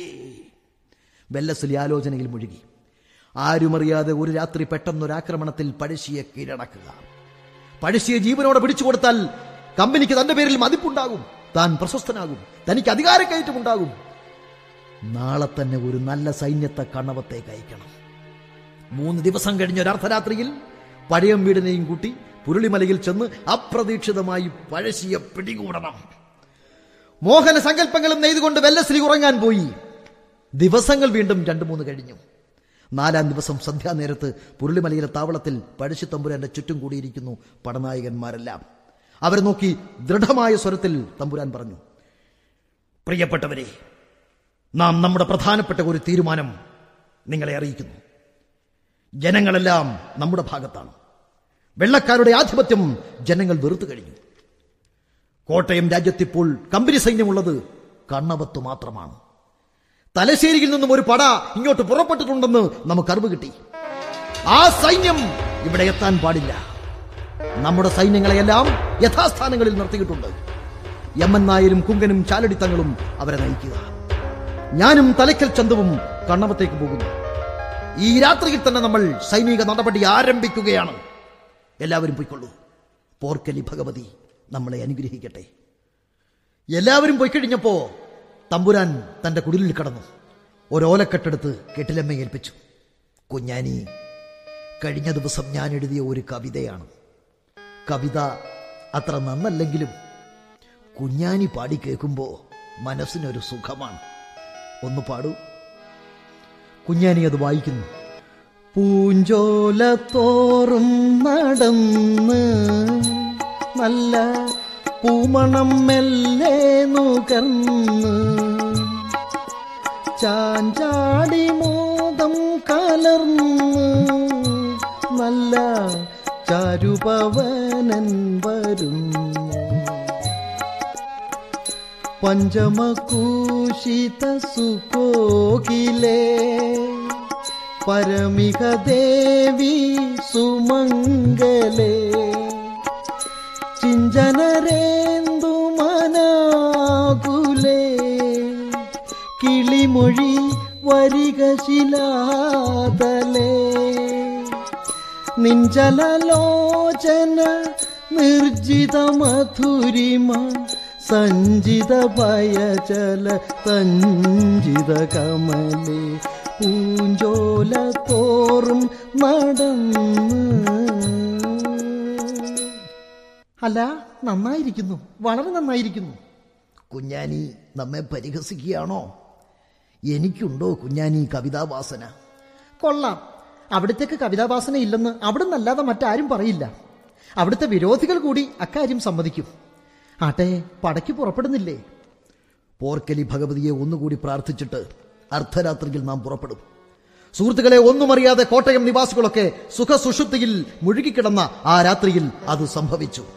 Wellesley ആലോചനയിൽ മുഴുകി ആരുമറിയാതെ ഒരു രാത്രി പെട്ടെന്നൊരാക്രമണത്തിൽ പഴശ്ശിയെ കീഴടക്കുക പഴശ്ശിയെ ജീവനോടെ പിടിച്ചു കൊടുത്താൽ കമ്പനിക്ക് തന്റെ പേരിൽ മതിപ്പുണ്ടാകും താൻ പ്രശസ്തനാകും തനിക്ക് അധികാരക്കയറ്റമുണ്ടാകും നാളെ തന്നെ ഒരു നല്ല സൈന്യത്തെ കണ്ണവത്തേക്ക് അയക്കണം മൂന്ന് ദിവസം കഴിഞ്ഞ ഒരു അർദ്ധരാത്രിയിൽ പഴയം വീടിനെയും കൂട്ടി പുരുളിമലയിൽ ചെന്ന് അപ്രതീക്ഷിതമായി പഴശ്ശിയെ പിടികൂടണം മോഹന സങ്കല്പങ്ങളും നെയ്തുകൊണ്ട് വെല്ലശ്രീ ഉറങ്ങാൻ പോയി ദിവസങ്ങൾ വീണ്ടും രണ്ടു മൂന്ന് കഴിഞ്ഞു നാലാം ദിവസം സന്ധ്യാനേരത്ത് പുരുളിമലയിലെ താവളത്തിൽ പഴശ്ശി തമ്പുരാന്റെ ചുറ്റും കൂടിയിരിക്കുന്നു പടനായകന്മാരെല്ലാം അവരെ നോക്കി ദൃഢമായ സ്വരത്തിൽ തമ്പുരാൻ പറഞ്ഞു പ്രിയപ്പെട്ടവരെ നാം നമ്മുടെ പ്രധാനപ്പെട്ട ഒരു തീരുമാനം നിങ്ങളെ അറിയിക്കുന്നു ജനങ്ങളെല്ലാം നമ്മുടെ ഭാഗത്താണ് വെള്ളക്കാരുടെ ആധിപത്യം ജനങ്ങൾ വെറുത്തു കഴിഞ്ഞു കോട്ടയം രാജ്യത്തിപ്പോൾ കമ്പനി സൈന്യമുള്ളത് കണ്ണവത്ത് മാത്രമാണ് തലശ്ശേരിയിൽ നിന്നും ഒരു പട ഇങ്ങോട്ട് പുറപ്പെട്ടിട്ടുണ്ടെന്ന് നമുക്ക് അറിവ് കിട്ടി ആ സൈന്യം ഇവിടെ എത്താൻ പാടില്ല നമ്മുടെ സൈന്യങ്ങളെയെല്ലാം യഥാസ്ഥാനങ്ങളിൽ നിർത്തിയിട്ടുണ്ട് യമ്മൻ നായരും കുങ്കനും ചാലടിത്തങ്ങളും അവരെ നയിക്കുക ഞാനും തലയ്ക്കൽ ചന്തവും കണ്ണവത്തേക്ക് പോകുന്നു ഈ രാത്രിയിൽ തന്നെ നമ്മൾ സൈനിക നടപടി ആരംഭിക്കുകയാണ് എല്ലാവരും പോയിക്കൊള്ളൂ പോർക്കലി ഭഗവതി നമ്മളെ അനുഗ്രഹിക്കട്ടെ എല്ലാവരും പോയി കഴിഞ്ഞപ്പോ തമ്പുരാൻ തന്റെ കുടിലിൽ കടന്നു ഒരോലക്കെട്ടെടുത്ത് കെട്ടിലമ്മ ഏൽപ്പിച്ചു കുഞ്ഞാനി കഴിഞ്ഞ ദിവസം ഞാൻ എഴുതിയ ഒരു കവിതയാണ് കവിത അത്ര നന്നല്ലെങ്കിലും കുഞ്ഞാനി പാടി കേൾക്കുമ്പോ മനസ്സിനൊരു സുഖമാണ് ഒന്ന് പാടൂ കുഞ്ഞാനി അത് വായിക്കുന്നു പൂഞ്ചോല തോറും നടന്ന് നല്ല പൂമണം മെല്ലെ നുകർന്ന് ചാഞ്ചാടി മോദം കലർന്ന് നല്ല ചാരുപവനൻ വരുന്നു പഞ്ചമകൂഷിത സുകോകിലേ പരമിക ദേവി സുമംഗലേ ചിഞ്ചനരേന്ദു മനാകുലേ വരിക ശിലാതലേ നിഞ്ചലോചന നിർജിത മധുരിമ സഞ്ചിത ഭയചല തഞ്ചിത കമലേ പൂഞ്ചോല തോറും നടന്ന് അല്ല നന്നായിരിക്കുന്നു വളരെ നന്നായിരിക്കുന്നു കുഞ്ഞാനി നമ്മെ പരിഹസിക്കുകയാണോ എനിക്കുണ്ടോ കുഞ്ഞാനി കവിതാവാസന കൊള്ളാം അവിടത്തേക്ക് കവിതാവാസന ഇല്ലെന്ന് അവിടെ നിന്നല്ലാതെ മറ്റാരും പറയില്ല അവിടുത്തെ വിരോധികൾ കൂടി അക്കാര്യം സമ്മതിക്കും ആട്ടെ പടയ്ക്ക് പുറപ്പെടുന്നില്ലേ പോർക്കലി ഭഗവതിയെ ഒന്നുകൂടി പ്രാർത്ഥിച്ചിട്ട് അർദ്ധരാത്രിയിൽ നാം പുറപ്പെടും സുഹൃത്തുക്കളെ ഒന്നും അറിയാതെ കോട്ടയം നിവാസികളൊക്കെ സുഖസുഷുപ്തിയിൽ മുഴുകിക്കിടന്ന ആ രാത്രിയിൽ അത് സംഭവിച്ചു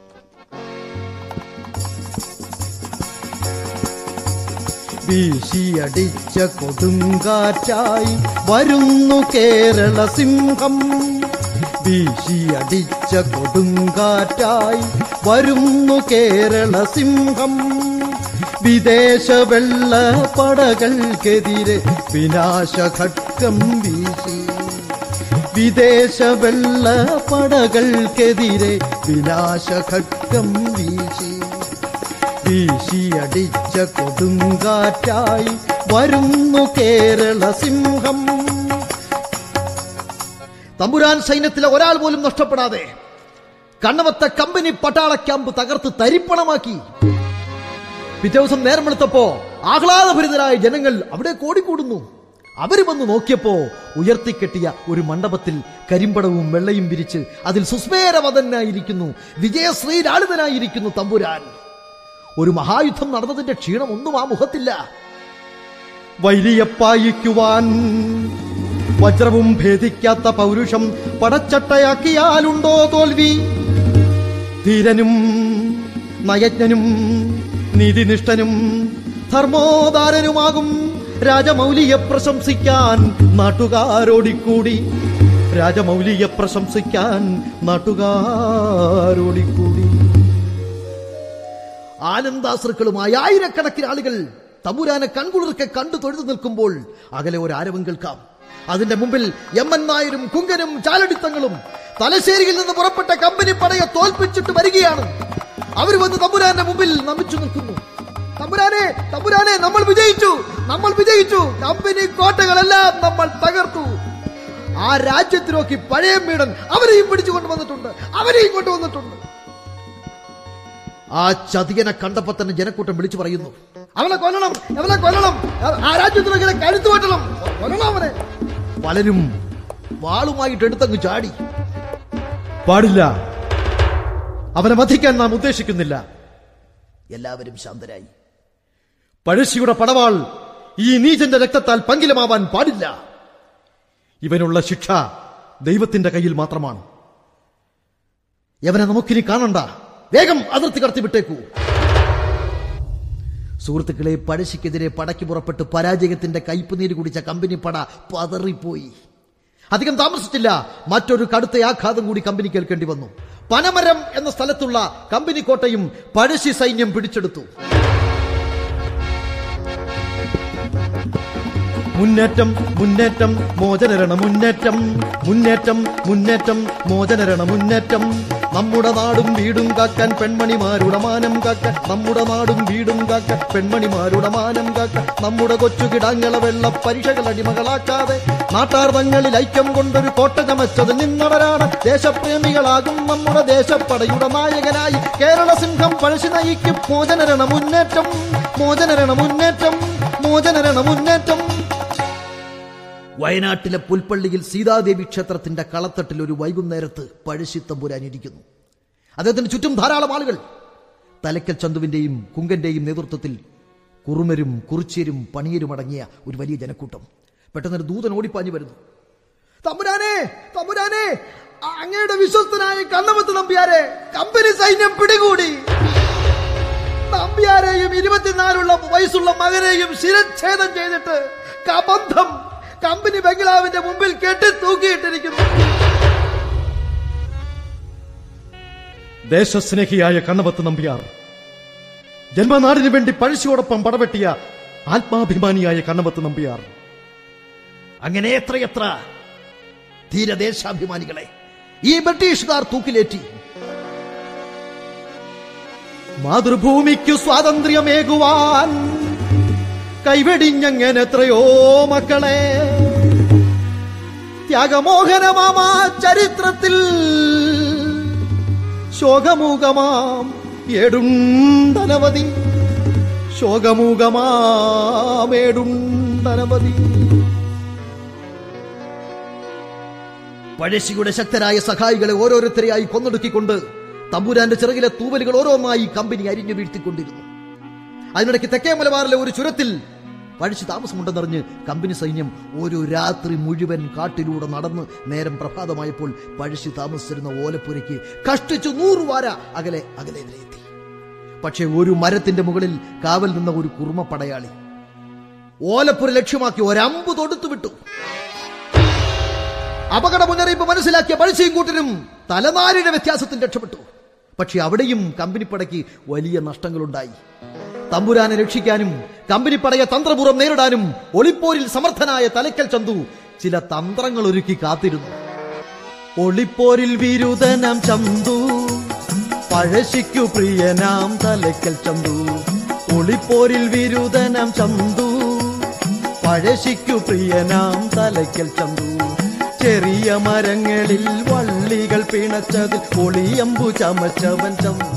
വീശിയടിച്ച കൊടുങ്കാറ്റായി വരുന്നു കേരള സിംഹം വീശിയടിച്ച കൊടുങ്കാറ്റായി വരുന്നു കേരള സിംഹം വിദേശ വെള്ള പടകൾക്കെതിരെ വിനാശഘട്ടം വീശി വിദേശ വെള്ള പടകൾക്കെതിരെ വിനാശഘട്ടം വീശി വീശിയടിച്ച കൊടുങ്കാറ്റായി വരുന്നു കേരള സിംഹം തമ്പുരാൻ സൈന്യത്തിലെ ഒരാൾ പോലും നഷ്ടപ്പെടാതെ കണ്ണവത്തെ കമ്പനി പട്ടാള ക്യാമ്പ് തകർത്ത് തരിപ്പണമാക്കി പിറ്റേ ദിവസം നേരം വെളുത്തപ്പോ ആഹ്ലാദഭരിതരായ ജനങ്ങൾ അവിടെ കൂടിക്കൂടുന്നു അവര് വന്ന് നോക്കിയപ്പോ ഉയർത്തിക്കെട്ടിയ ഒരു മണ്ഡപത്തിൽ കരിമ്പടവും വെള്ളയും വിരിച്ച് അതിൽ സുസ്മേരവതനായിരിക്കുന്നു വിജയശ്രീലാളിതനായിരിക്കുന്നു തമ്പുരാൻ ഒരു മഹായുദ്ധം നടന്നതിന്റെ ക്ഷീണം ഒന്നും ആ മുഖത്തില്ല വൈരിയപ്പായിക്കുവാൻ വജ്രവും ഭേദിക്കാത്ത പൗരുഷം പടച്ചട്ടയാക്കിയാലുണ്ടോ തോൽവി ധീരനും നയജ്ഞനും നീതിനിഷ്ഠനും ധർമ്മോദാരനുമാകും രാജമൗലിയെ പ്രശംസിക്കാൻ നാട്ടുകാരോടിക്കൂടി രാജമൗലിയെ പ്രശംസിക്കാൻ നാട്ടുകാരോടിക്കൂടി ആനന്ദാശ്രുക്കളുമായി ആയിരക്കണക്കിന് ആളുകൾ തമ്പുരാനെ കൺകുളിർക്കെ കണ്ടു തൊഴുതു നിൽക്കുമ്പോൾ അകലെ ഒരു ആരവം കേൾക്കാം അതിന്റെ മുമ്പിൽ എം എൻ നായരും കുങ്കനും ചാലടിത്തങ്ങളും തലശ്ശേരിയിൽ നിന്ന് പുറപ്പെട്ട കമ്പനി പടയെ തോൽപ്പിച്ചിട്ട് വരികയാണ് അവർ വന്ന് തമ്പുരാന്റെ മുമ്പിൽ നമിച്ചു നിൽക്കുന്നു തമ്പുരാനെ തമ്പുരാനെ നമ്മൾ വിജയിച്ചു നമ്മൾ വിജയിച്ചു കമ്പനി കോട്ടകളെല്ലാം നമ്മൾ തകർത്തു ആ രാജ്യത്തിനോക്കി പഴയ മീടൻ അവരെയും പിടിച്ചു കൊണ്ടുവന്നിട്ടുണ്ട് അവരെയും കൊണ്ടുവന്നിട്ടുണ്ട് ആ ചതിയനെ കണ്ടപ്പോ തന്നെ ജനക്കൂട്ടം വിളിച്ചു പറയുന്നു അവനെ കൊല്ലണം അവനെ കൊല്ലണം ആ രാജ്യത്തിനൊക്കെ കഴുത്തു വെട്ടണം കൊല്ലണം അവനെ പലരും വാളുമായിട്ട് എടുത്തങ്ങ് ചാടി പാടില്ല അവനെ വധിക്കാൻ നാം ഉദ്ദേശിക്കുന്നില്ല എല്ലാവരും ശാന്തരായി പഴശ്ശിയുടെ പടവാൾ ഈ നീചന്റെ രക്തത്താൽ പങ്കിലമാവാൻ പാടില്ല ഇവനുള്ള ശിക്ഷ ദൈവത്തിന്റെ കയ്യിൽ മാത്രമാണ് യവനെ നമുക്കിനി കാണണ്ട വേഗം അതിർത്തി കടത്തി വിട്ടേക്കൂ സുഹൃത്തുക്കളെ പഴശ്ശിക്കെതിരെ പടയ്ക്ക് പുറപ്പെട്ട് പരാജയത്തിന്റെ കയ്പുനീര് കുടിച്ച കമ്പനി പട പതറിപ്പോയി അധികം താമസിച്ചില്ല മറ്റൊരു കടുത്ത ആഘാതം കൂടി കമ്പനി കേൾക്കേണ്ടി വന്നു പനമരം എന്ന സ്ഥലത്തുള്ള കമ്പനി കോട്ടയും പഴശ്ശി സൈന്യം പിടിച്ചെടുത്തു മുന്നേറ്റം മുന്നേറ്റം മോചനരണ മുന്നേറ്റം മുന്നേറ്റം മുന്നേറ്റം മോചനരണ മുന്നേറ്റം നമ്മുടെ നാടും വീടും കാക്കാൻ പെൺമണിമാരുടെ മാനം കാക്കാൻ നമ്മുടെ നാടും വീടും കാക്കാൻ പെൺമണിമാരുടെ മാനം കാക്കാൻ നമ്മുടെ കൊച്ചു കിടാങ്ങളെ വെള്ള പരീക്ഷകൾ അടിമകളാക്കാതെ നാട്ടാർ തങ്ങളിൽ ഐക്യം കൊണ്ടൊരു കോട്ട ചമച്ചത് നിന്നവരാണ് ദേശപ്രേമികളാകും നമ്മുടെ ദേശപ്പടയുടെ നായകനായി കേരള സിംഹം പഴശ്ശി നയിക്കും മോചനരണ മുന്നേറ്റം മോചനരണ മുന്നേറ്റം മോചനരണ മുന്നേറ്റം വയനാട്ടിലെ പുൽപ്പള്ളിയിൽ സീതാദേവി ക്ഷേത്രത്തിന്റെ കളത്തട്ടിൽ ഒരു വൈകുന്നേരത്ത് പഴശ്ശി തമ്പുരാൻ ഇരിക്കുന്നു അദ്ദേഹത്തിന് ചുറ്റും ധാരാളം ആളുകൾ തലക്കൽ ചന്തുവിന്റെയും കുങ്കന്റെയും നേതൃത്വത്തിൽ കുറുമരും കുറിച്യരും പണിയരും അടങ്ങിയ ഒരു വലിയ ജനക്കൂട്ടം പെട്ടെന്നൊരു ദൂതൻ ഓടിപ്പാഞ്ഞു വരുന്നു തമ്പുരാനെ തമ്പുരാനെ അങ്ങയുടെ വിശ്വസ്തനായ കണ്ണമത്ത് നമ്പ്യാരെ കമ്പനി സൈന്യം പിടികൂടി നമ്പ്യാരെയും ഇരുപത്തിനാലുള്ള വയസ്സുള്ള മകനെയും ശിരച്ഛേദം ചെയ്തിട്ട് കബന്ധം കമ്പനി ബംഗ്ലാവിന്റെ മുമ്പിൽ കെട്ടി തൂക്കിയിട്ടിരിക്കുന്നു ദേശസ്നേഹിയായ കണ്ണവത്ത് നമ്പ്യാർ ജന്മനാടിനു വേണ്ടി പഴശ്ശിയോടൊപ്പം പടവെട്ടിയ ആത്മാഭിമാനിയായ കണ്ണവത്ത് നമ്പ്യാർ അങ്ങനെ എത്രയെത്ര ധീരദേശാഭിമാനികളെ ഈ ബ്രിട്ടീഷുകാർ തൂക്കിലേറ്റി മാതൃഭൂമിക്കു സ്വാതന്ത്ര്യമേകുവാൻ കൈവെടിഞ്ഞങ്ങനെ എത്രയോ മക്കളെ ത്യാഗമോഹനമാമാ ചരിത്രത്തിൽ ശോകമൂകമാം ഏടുണ്ടനവധി ശോകമൂകമാം ഏടുണ്ടനവധി പഴശ്ശിയുടെ ശക്തരായ സഹായികളെ ഓരോരുത്തരെയായി കൊന്നൊടുക്കിക്കൊണ്ട് തമ്പുരാന്റെ ചിറകിലെ തൂവലുകൾ ഓരോന്നായി കമ്പനി അരിഞ്ഞു വീഴ്ത്തിക്കൊണ്ടിരുന്നു അതിനിടയ്ക്ക് തെക്കേ മലബാറിലെ ഒരു ചുരത്തിൽ പഴശ്ശി താമസമുണ്ടെന്നറിഞ്ഞ് കമ്പനി സൈന്യം ഒരു രാത്രി മുഴുവൻ കാട്ടിലൂടെ നടന്ന് നേരം പ്രഭാതമായപ്പോൾ പഴശ്ശി താമസിച്ചിരുന്ന ഓലപ്പുരയ്ക്ക് കഷ്ടിച്ചു നൂറ് വാര അകലെ അകലെ വരെ എത്തി പക്ഷേ ഒരു മരത്തിന്റെ മുകളിൽ കാവൽ നിന്ന ഒരു കുറുമ പടയാളി ഓലപ്പുര ലക്ഷ്യമാക്കി ഒരമ്പ് തൊടുത്തു വിട്ടു അപകട മുന്നറിയിപ്പ് മനസ്സിലാക്കിയ പഴശ്ശിയും കൂട്ടിനും തലനാരിയുടെ വ്യത്യാസത്തിൽ രക്ഷപ്പെട്ടു പക്ഷെ അവിടെയും കമ്പനിപ്പടയ്ക്ക് വലിയ നഷ്ടങ്ങളുണ്ടായി തമ്പുരാനെ രക്ഷിക്കാനും കമ്പനിപ്പടയെ തന്ത്രപൂർവ്വം നേരിടാനും ഒളിപ്പോരിൽ സമർത്ഥനായ തലക്കൽ ചന്തു ചില തന്ത്രങ്ങൾ ഒരുക്കി കാത്തിരുന്നു ഒളിപ്പോരിൽ വിരുദനം ചന്തു പഴശ്ശിക്കു പ്രിയനാം തലക്കൽ ചന്തു ഒളിപ്പോരിൽ വിരുദനം ചന്തു പഴശ്ശിക്കു പ്രിയനാം തലക്കൽ ചന്തു ചെറിയ മരങ്ങളിൽ വള്ളികൾ പിണച്ചതിൽ ഒളിയമ്പു ചമച്ചവൻ ചന്തു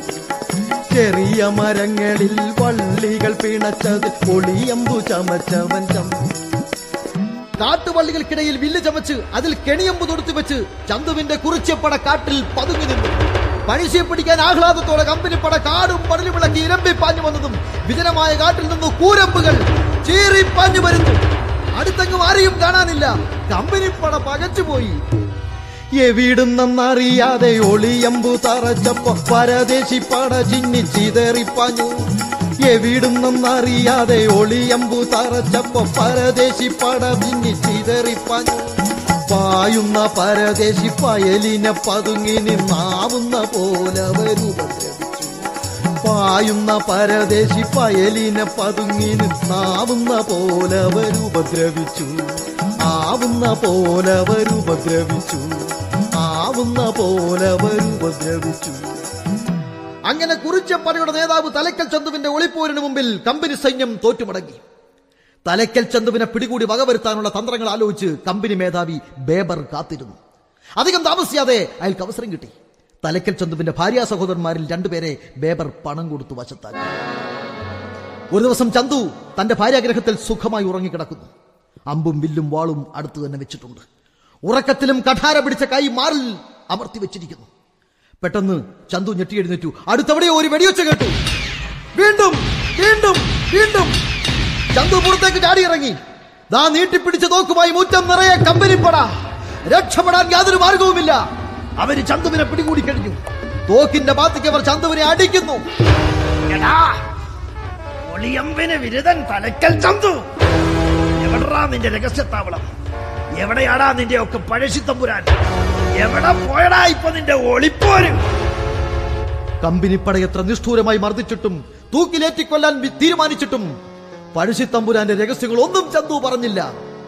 ചെറിയ മരങ്ങളിൽ വള്ളികൾ പിണച്ചതിൽ ഒളിയമ്പു ചമച്ചവൻ ചന്തു കാട്ടുവള്ളികൾക്കിടയിൽ വില്ല് ചമച്ച് അതിൽ കെണിയമ്പ് തൊടുത്തു വെച്ച് ചന്തുവിന്റെ കുറിച്ചപ്പട കാട്ടിൽ പതുങ്ങി നിന്നു പഴശ്ശിയെ പിടിക്കാൻ ആഹ്ലാദത്തോടെ കമ്പനിപ്പട കാടും പടലും വിളക്കി ഇരമ്പി പാഞ്ഞു വന്നതും വിജനമായ കാട്ടിൽ നിന്ന് കൂരമ്പുകൾ ചീറി പാഞ്ഞു വരുന്നു അടുത്തെങ്ങും ആരെയും കാണാനില്ല കമ്പനിപ്പട പകച്ചുപോയി എവിടുന്നറിയാതെ ഒളിയമ്പു തറച്ചപ്പോ പരദേശി പട ചിന്നി ചിതറിപ്പാഞ്ഞു എവിടുന്നറിയാതെ ഒളിയമ്പു തറച്ചപ്പോ പരദേശി പട ചിന്നി ചിതറിപ്പാഞ്ഞു പായുന്ന പരദേശി പയലിനെ പതുങ്ങി നിന്നാവുന്ന പോലെ അവരുപദ്രവിച്ചു പായുന്ന പരദേശി പയലിനെ പതുങ്ങി നിന്നാവുന്ന പോലെ അവരുപദ്രവിച്ചു ആവുന്ന പോലെ അവരുപദ്രവിച്ചു ആവുന്ന പോലെ അവരുപദ്രവിച്ചു അങ്ങനെ കുറിച്ചപ്പടയുടെ നേതാവ് തലക്കൽ ചന്തുവിന്റെ ഒളിപ്പോരിന് മുമ്പിൽ കമ്പനി സൈന്യം തോറ്റുമടങ്ങി തലക്കൽ ചന്തുവിനെ പിടികൂടി വകവരുത്താനുള്ള തന്ത്രങ്ങൾ ആലോചിച്ച് കമ്പനി മേധാവി ബേബർ കാത്തിരുന്നു അധികം താമസിയാതെ അയാൾക്ക് അവസരം കിട്ടി തലക്കൽ ചന്തുവിന്റെ ഭാര്യാ സഹോദരന്മാരിൽ രണ്ടുപേരെ ബേബർ പണം കൊടുത്തു വശത്താക്കി ഒരു ദിവസം ചന്തു തന്റെ ഭാര്യാഗ്രഹത്തിൽ സുഖമായി ഉറങ്ങിക്കിടക്കുന്നു അമ്പും വില്ലും വാളും അടുത്തു തന്നെ വെച്ചിട്ടുണ്ട് ഉറക്കത്തിലും കഠാര പിടിച്ച കൈ മാറിൽ അമർത്തി വെച്ചിരിക്കുന്നു പെട്ടെന്ന് ചന്തു ഞെട്ടിയെഴുന്നേറ്റു അടുത്തവിടെ ഒരു വെടിയൊച്ച കേട്ടു വീണ്ടും വീണ്ടും വീണ്ടും ചന്തു പുറത്തേക്ക് ചാടിയിറങ്ങി ദാ നീട്ടിപ്പിടിച്ച തോക്കുമായി മുറ്റം നിറയെ കമ്പനിപ്പട രക്ഷപ്പെടാൻ യാതൊരു മാർഗവുമില്ല അവര് ചന്തുവിനെ പിടികൂടി കഴിഞ്ഞു തോക്കിന്റെ ബാത്തിക്ക് അവർ ചന്തുവിനെ അടിക്കുന്നു എടാ ഒളിയമ്പിന് വിരുദൻ തലക്കൽ ചന്തു എവിടാ നിന്റെ രഹസ്യത്താവളം എവിടെയാടാ നിന്റെ ഒക്കെ പഴശ്ശിത്തമ്പുരാൻ എവിടെ പോയടാ ഇപ്പൊ നിന്റെ ഒളിപ്പോര് കമ്പനിപ്പട എത്ര നിഷ്ഠൂരമായി മർദ്ദിച്ചിട്ടും തൂക്കിലേറ്റിക്കൊല്ലാൻ വി- തീരുമാനിച്ചിട്ടും പഴശ്ശിത്തമ്പുരാന്റെ രഹസ്യങ്ങൾ ഒന്നും ചന്തു പറഞ്ഞില്ല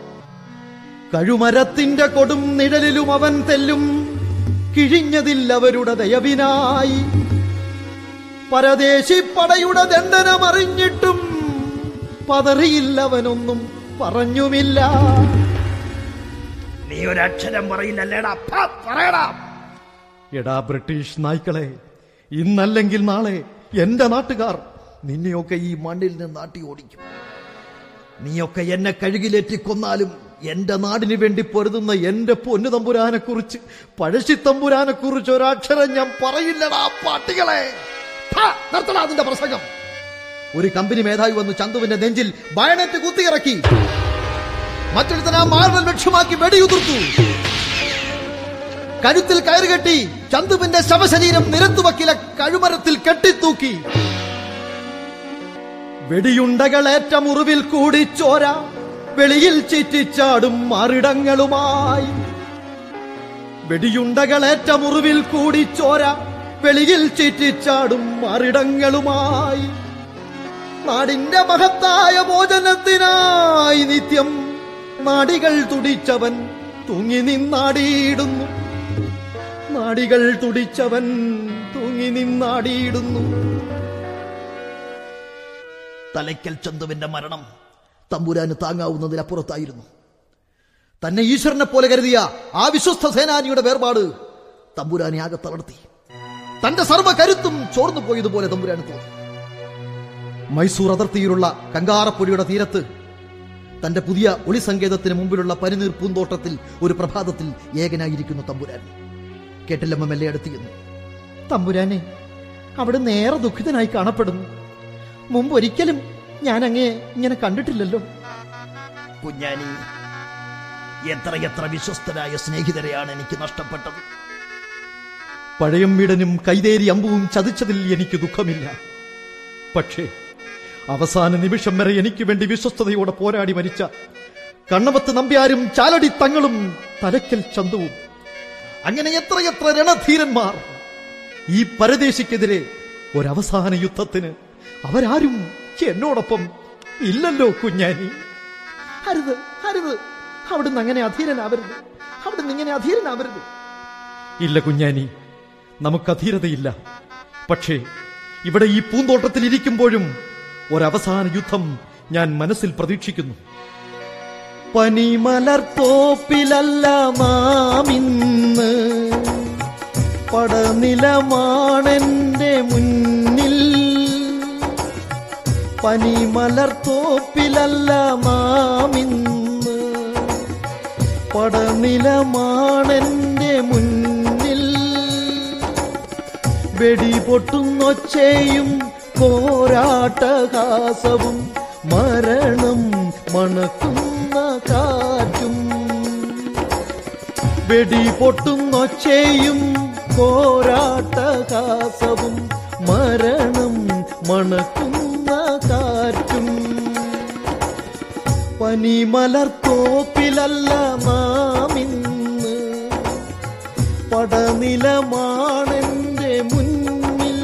കഴുമരത്തിന്റെ കൊടും നിഴലിലും അവൻ തെല്ലും കിഴിഞ്ഞതിൽ അവരുടെ ദയവിനായി പരദേശി പടയുടെ ദണ്ഡനമറിഞ്ഞിട്ടും പതറിയില്ലവനൊന്നും പറഞ്ഞുമില്ല നീ ഒരക്ഷരം പറയില്ലല്ലേടാ ഫ, പറയടാ എടാ ബ്രിട്ടീഷ് നായ്ക്കളെ ഇന്നല്ലെങ്കിൽ നാളെ എന്റെ നാട്ടുകാർ നിന്നെയൊക്കെ ഈ മണ്ണിൽ നിന്ന് നാട്ടി ഓടിക്കും നീയൊക്കെ എന്നെ കഴുകിലേറ്റി കൊന്നാലും എന്റെ നാടിന് വേണ്ടി പൊരുതുന്ന എന്റെ പൊന്നു തമ്പുരാനെ കുറിച്ച് പഴശ്ശി തമ്പുരാനെ കുറിച്ച് ഒരക്ഷരം ഞാൻ പറയില്ലടാ പാട്ടികളെ ഹാ, നിർത്തടാ അതിന്റെ പ്രസംഗം ഒരു കമ്പനി മേധാവി വന്നു ചന്തുവിന്റെ നെഞ്ചിൽ ബയണറ്റ് കുത്തിയിറക്കി മറ്റൊരുത്തൻ ആ മാർബൽ ലക്ഷ്യമാക്കി വെടിയുതിർത്തു കഴുത്തിൽ കയറുകെട്ടി ചന്തുവിന്റെ ശവശരീരം നിരത്തുവക്കിലെ കഴുമരത്തിൽ കെട്ടിത്തൂക്കി വെടിയുണ്ടകളേറ്റ മുറിവിൽ കൂടി ചോര വെളിയിൽ ചീറ്റിച്ചാടും മാറിടങ്ങളുമായി വെടിയുണ്ടകളേറ്റ മുറിവിൽ കൂടി ചോര വെളിയിൽ ചീറ്റിച്ചാടും മാറിടങ്ങളുമായി നാടിന്റെ മഹത്തായ മോചനത്തിനായി നിത്യം നാടികൾ തുടിച്ചവൻ തൂങ്ങി നിന്നാടിയിടുന്നു നാടികൾ തുടിച്ചവൻ തൂങ്ങി നിന്നാടിയിടുന്നു തലയ്ക്കൽ ചന്തുവിന്റെ മരണം തമ്പുരാന് താങ്ങാവുന്നതിനപ്പുറത്തായിരുന്നു തന്നെ ഈശ്വരനെ പോലെ കരുതിയ ആ വിശ്വസ്ത സേനാനിയുടെ വേർപാട് തമ്പുരാനെ ആകെ തളർത്തി തന്റെ സർവ്വ കരുത്തും ചോർന്നു പോയതുപോലെ തമ്പുരാന് തോന്നി മൈസൂർ അതിർത്തിയിലുള്ള കങ്കാറപ്പൊടിയുടെ തീരത്ത് തന്റെ പുതിയ ഒളിസങ്കേതത്തിന് മുമ്പിലുള്ള പനിനീർ പൂന്തോട്ടത്തിൽ ഒരു പ്രഭാതത്തിൽ ഏകനായിരിക്കുന്നു തമ്പുരാൻ കേട്ടില്ലമ്മ മെല്ലെ അടുത്തിരുന്നു തമ്പുരാനെ അവിടെ നേരെ ദുഃഖിതനായി കാണപ്പെടുന്നു മുമ്പ് ഒരിക്കലും ഞാൻ അങ്ങയെ ഇങ്ങനെ കണ്ടിട്ടില്ലല്ലോ കുഞ്ഞാനി എത്രയെത്ര വിശ്വസ്തരായ സ്നേഹിതരെയാണ് എനിക്ക് നഷ്ടപ്പെട്ടത് പഴയമ്മീടനും കൈതേരി അമ്പുവും ചതിച്ചതിൽ എനിക്ക് ദുഃഖമില്ല പക്ഷേ അവസാന നിമിഷം വരെ എനിക്ക് വേണ്ടി വിശ്വസ്തയോടെ പോരാടി മരിച്ച കണ്ണവത്ത് നമ്പ്യാരും ചാലടി തങ്ങളും തലക്കൽ ചന്തുവും അങ്ങനെ എത്രയെത്ര രണധീരന്മാർ ഈ പരദേശിക്കെതിരെ ഒരവസാന യുദ്ധത്തിന് അവരാരും എന്നോടൊപ്പം ഇല്ലല്ലോ കുഞ്ഞാനി അരുത് അരുത് അവിടുന്ന് അങ്ങനെ അധീരനാവരുത് അവിടുന്ന് ഇങ്ങനെ അധീരനാവരുത് ഇല്ല കുഞ്ഞാനി നമുക്ക് അധീരതയില്ല പക്ഷേ ഇവിടെ ഈ പൂന്തോട്ടത്തിൽ ഇരിക്കുമ്പോഴും ഒരവസാന യുദ്ധം ഞാൻ മനസ്സിൽ പ്രതീക്ഷിക്കുന്നു പനിമലർത്തോപ്പിലല്ല മാമിന്ന് പടനിലമാണെന്റെ മുന്നിൽ പനിമലർത്തോപ്പിലല്ല മാമിന്ന് പടനിലമാണെന്റെ മുന്നിൽ വെടിപൊട്ടുന്നൊച്ചയും പോരാട്ടഹാസവും മരണം മണക്കുന്ന കാറ്റും വെടിപൊട്ടുന്നൊച്ചയും പോരാട്ടഹാസവും മരണം മണക്കുന്ന കാറ്റും പനിമലർത്തോപ്പിലല്ല മാമിന്ന് പടനിലമാണെന്റെ മുന്നിൽ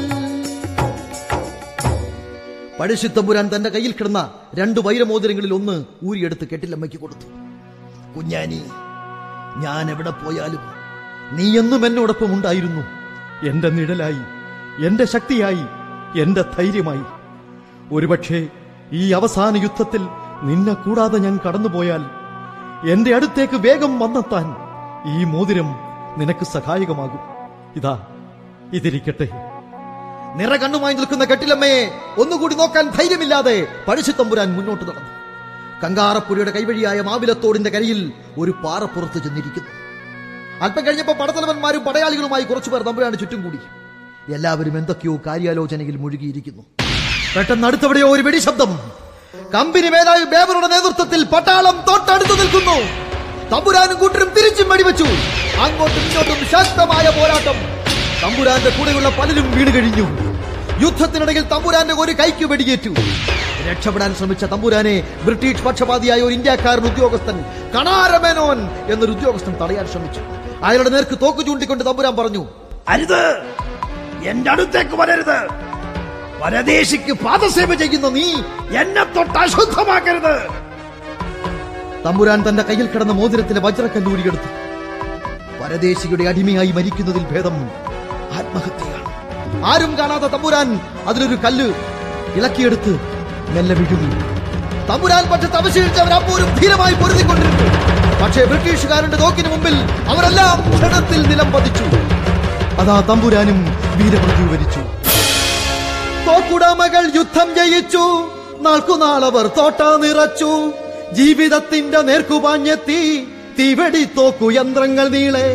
പഴശ്ശിത്തമ്പുരാൻ തന്റെ കയ്യിൽ കിടന്ന രണ്ട് വൈരമോതിരങ്ങളിൽ ഒന്ന് ഊരിയെടുത്ത് കെട്ടിലമ്മയ്ക്ക് കൊടുത്തു കുഞ്ഞാനി ഞാൻ എവിടെ പോയാലും നീ എന്നും എന്നോടൊപ്പം ഉണ്ടായിരുന്നു എന്റെ നിഴലായി എന്റെ ശക്തിയായി എന്റെ ധൈര്യമായി ഒരുപക്ഷെ ഈ അവസാന യുദ്ധത്തിൽ നിന്നെ കൂടാതെ ഞാൻ കടന്നുപോയാൽ എന്റെ അടുത്തേക്ക് വേഗം വന്നെത്താൻ ഈ മോതിരം നിനക്ക് സഹായകമാകും ഇതാ ഇതിരിക്കട്ടെ നിറകണ്ണുമായി നിൽക്കുന്ന കെട്ടിലമ്മയെ ഒന്നുകൂടി നോക്കാൻ ധൈര്യമില്ലാതെ പഴശ്ശിത്തമ്പുരാൻ മുന്നോട്ട് നടന്നു കങ്കാറപ്പുഴയുടെ കൈവഴിയായ മാവിലത്തോടിന്റെ കരയിൽ ഒരു പാറപ്പുറത്ത് ചെന്നിരിക്കുന്നു അല്പം കഴിഞ്ഞപ്പോൾ പടത്തലവന്മാരും പടയാളികളുമായി കുറച്ചുപേർ തമ്പുരാന് ചുറ്റും കൂടി എല്ലാവരും എന്തൊക്കെയോ കാര്യാലോചനയിൽ മുഴുകിയിരിക്കുന്നു പെട്ടെന്ന് അടുത്തവിടെയോ ഒരു വെടിശബ്ദം കമ്പനി മേധാവി ബേബറുടെ നേതൃത്വത്തിൽ പട്ടാളം തൊട്ടടുത്ത് നിൽക്കുന്നു തമ്പുരാനും കൂട്ടരും തിരിച്ചും വെടിവെച്ചു അങ്ങോട്ടും ഇങ്ങോട്ടും ശക്തമായ പോരാട്ടം തമ്പുരാന്റെ കൂടെയുള്ള പലരും വീണ് കഴിഞ്ഞു യുദ്ധത്തിനിടയിൽ തമ്പുരാന്റെ ഒരു കൈക്ക് വെടിയേറ്റു രക്ഷപ്പെടാൻ ശ്രമിച്ച തമ്പുരാനെ ബ്രിട്ടീഷ് പക്ഷപാതിയായ ഒരു ഇന്ത്യക്കാരൻ ഉദ്യോഗസ്ഥൻ കണാരമേനോൻ എന്നൊരു ഉദ്യോഗസ്ഥൻ തടയാൻ ശ്രമിച്ചു അയാളുടെ നേർക്ക് തോക്ക് ചൂണ്ടിക്കൊണ്ട് തമ്പുരാൻ പറഞ്ഞു അരുത് എന്റെ അടുത്തേക്ക് വരരുത് പരദേശിക്ക് പാദസേവ ചെയ്യുന്ന നീ എന്നെ തൊട്ട് അശുദ്ധമാക്കരുത് തമ്പുരാൻ തന്റെ കയ്യിൽ കിടന്ന മോതിരത്തിലെ വജ്രക്കല്ലൂരിയെടുത്തു പരദേശിയുടെ അടിമയായി മരിക്കുന്നതിൽ ഭേദം ആത്മഹത്യയാണ് ആരും കാണാത്ത തമ്പുരാൻ അതിലൊരു കല്ല് ഇളക്കിയെടുത്ത് മെല്ലെ വിഴുങ്ങി തമ്പുരാൻ പക്ഷത്ത് അവശേഷിച്ചവർ അപ്പോഴും ധീരമായി പൊരുതിക്കൊണ്ടിരുന്നു പക്ഷേ ബ്രിട്ടീഷുകാരുടെ തോക്കിന് മുമ്പിൽ അവരെല്ലാം ക്ഷണത്തിൽ നിലം പതിച്ചു അതാ തമ്പുരാനും വീരമൃത്യു വരിച്ചു തോക്കുടമകൾ യുദ്ധം ജയിച്ചു നാൾക്കുനാളവർ തോട്ട നിറച്ചു ജീവിതത്തിന്റെ നേർക്കുപാഞ്ഞെത്തി തീവെടി തോക്കു യന്ത്രങ്ങൾ നീളെ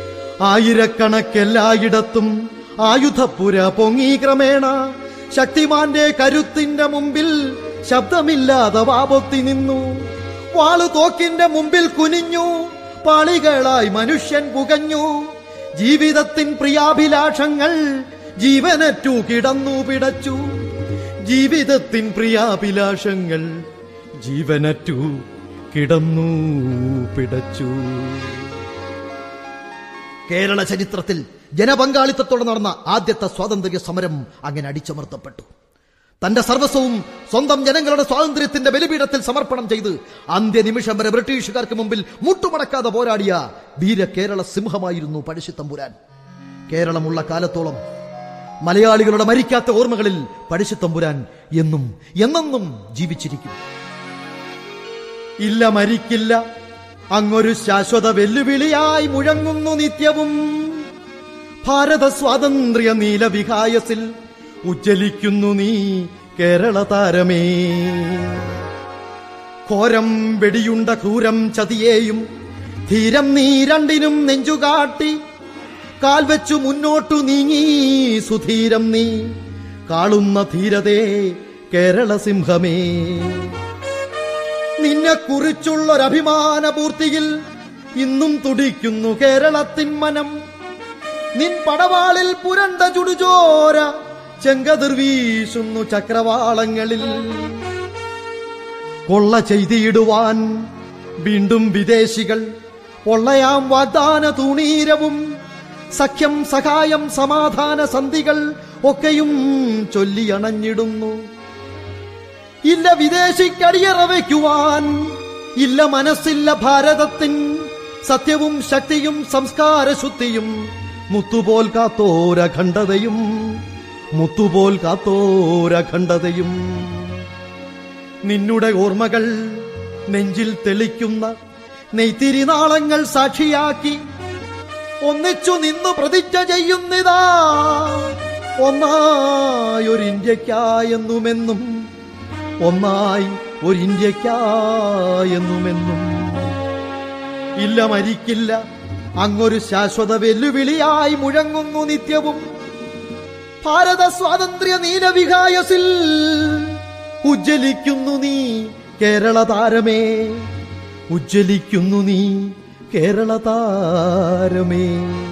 ആയിരക്കണക്കെല്ലായിടത്തും ആയുധപ്പുര പൊങ്ങി ക്രമേണ ശക്തിമാന്റെ കരുത്തിന്റെ മുമ്പിൽ ശബ്ദമില്ലാതെ വാപൊത്തി നിന്നു വാളു തോക്കിന്റെ മുമ്പിൽ കുനിഞ്ഞു പാളികളായി മനുഷ്യൻ പുകഞ്ഞു ജീവിതത്തിൻ പ്രിയാഭിലാഷങ്ങൾ ജീവനറ്റു കിടന്നു പിടച്ചു ജീവിതത്തിൻ പ്രിയാഭിലാഷങ്ങൾ ജീവനറ്റു കിടന്നു പിടച്ചു കേരള ചരിത്രത്തിൽ ജനപങ്കാളിത്തത്തോടെ നടന്ന ആദ്യത്തെ സ്വാതന്ത്ര്യ സമരം അങ്ങനെ അടിച്ചമർത്തപ്പെട്ടു തന്റെ സർവസ്വവും സ്വന്തം ജനങ്ങളുടെ സ്വാതന്ത്ര്യത്തിന്റെ ബലിപീഠത്തിൽ സമർപ്പണം ചെയ്ത് അന്ത്യനിമിഷം വരെ ബ്രിട്ടീഷുകാർക്ക് മുമ്പിൽ മുട്ടുമടക്കാതെ പോരാടിയ വീര കേരള സിംഹമായിരുന്നു പഴശ്ശിത്തമ്പുരാൻ കേരളമുള്ള കാലത്തോളം മലയാളികളുടെ മരിക്കാത്ത ഓർമ്മകളിൽ പഴശ്ശിത്തമ്പുരാൻ എന്നും എന്നെന്നും ജീവിച്ചിരിക്കും ഇല്ല മരിക്കില്ല അങ്ങൊരു ശാശ്വത വെല്ലുവിളിയായി മുഴങ്ങുന്നു നിത്യവും ഭാരത സ്വാതന്ത്ര്യ നീലവികായസിൽ ഉജ്ജലിക്കുന്നു നീ കേരള താരമേ ഘോരം വെടിയുണ്ട ക്രൂരം ചതിയേയും ധീരം നീ രണ്ടിനും നെഞ്ചുകാട്ടി കാൽ വെച്ചു മുന്നോട്ടു നീങ്ങി സുധീരം നീ കാളുന്ന ധീരതേ കേരള സിംഹമേ നിന്നെ കുറിച്ചുള്ളൊരഭിമാന പൂർത്തിയിൽ ഇന്നും തുടിക്കുന്നു കേരളത്തിൻ മനം നിൻ പടവാളിൽ പുരണ്ട ചുടുചോര ചെങ്കതിർ വീശുന്നു ചക്രവാളങ്ങളിൽ കൊള്ള ചെയ്തിടുവാൻ വീണ്ടും വിദേശികൾ പൊള്ളയാം വാഗ്ദാന തൂണീരവും സഖ്യം സഹായം സമാധാന സന്ധികൾ ഒക്കെയും ചൊല്ലിയണഞ്ഞിടുന്നു ഇല്ല വിദേശിക്കടിയറ വയ്ക്കുവാൻ ഇല്ല മനസ്സില്ല ഭാരതത്തിൻ സത്യവും ശക്തിയും സംസ്കാര ശുദ്ധിയും മുത്തുപോൽ കാത്തോരഖണ്ഡതയും മുത്തുപോൽ കാത്തോരഖണ്ഡതയും നിന്നുടെ ഓർമ്മകൾ നെഞ്ചിൽ തെളിക്കുന്ന നെയ്ത്തിരിനാളങ്ങൾ സാക്ഷിയാക്കി ഒന്നിച്ചു നിന്നു പ്രതിജ്ഞ ചെയ്യുന്നിതാ ഒന്നായി ഒരു ഇന്ത്യക്കായെന്നുമെന്നും ഒന്നായി ഒരു ഇന്ത്യക്കായെന്നുമെന്നും ഇല്ല മരിക്കില്ല അങ്ങൊരു ശാശ്വത വെല്ലുവിളിയായി മുഴങ്ങുന്നു നിത്യവും ഭാരത സ്വാതന്ത്ര്യ നീലവികായസിൽ ഉജ്ജലിക്കുന്നു നീ കേരള താരമേ ഉജ്ജലിക്കുന്നു നീ കേരള താരമേ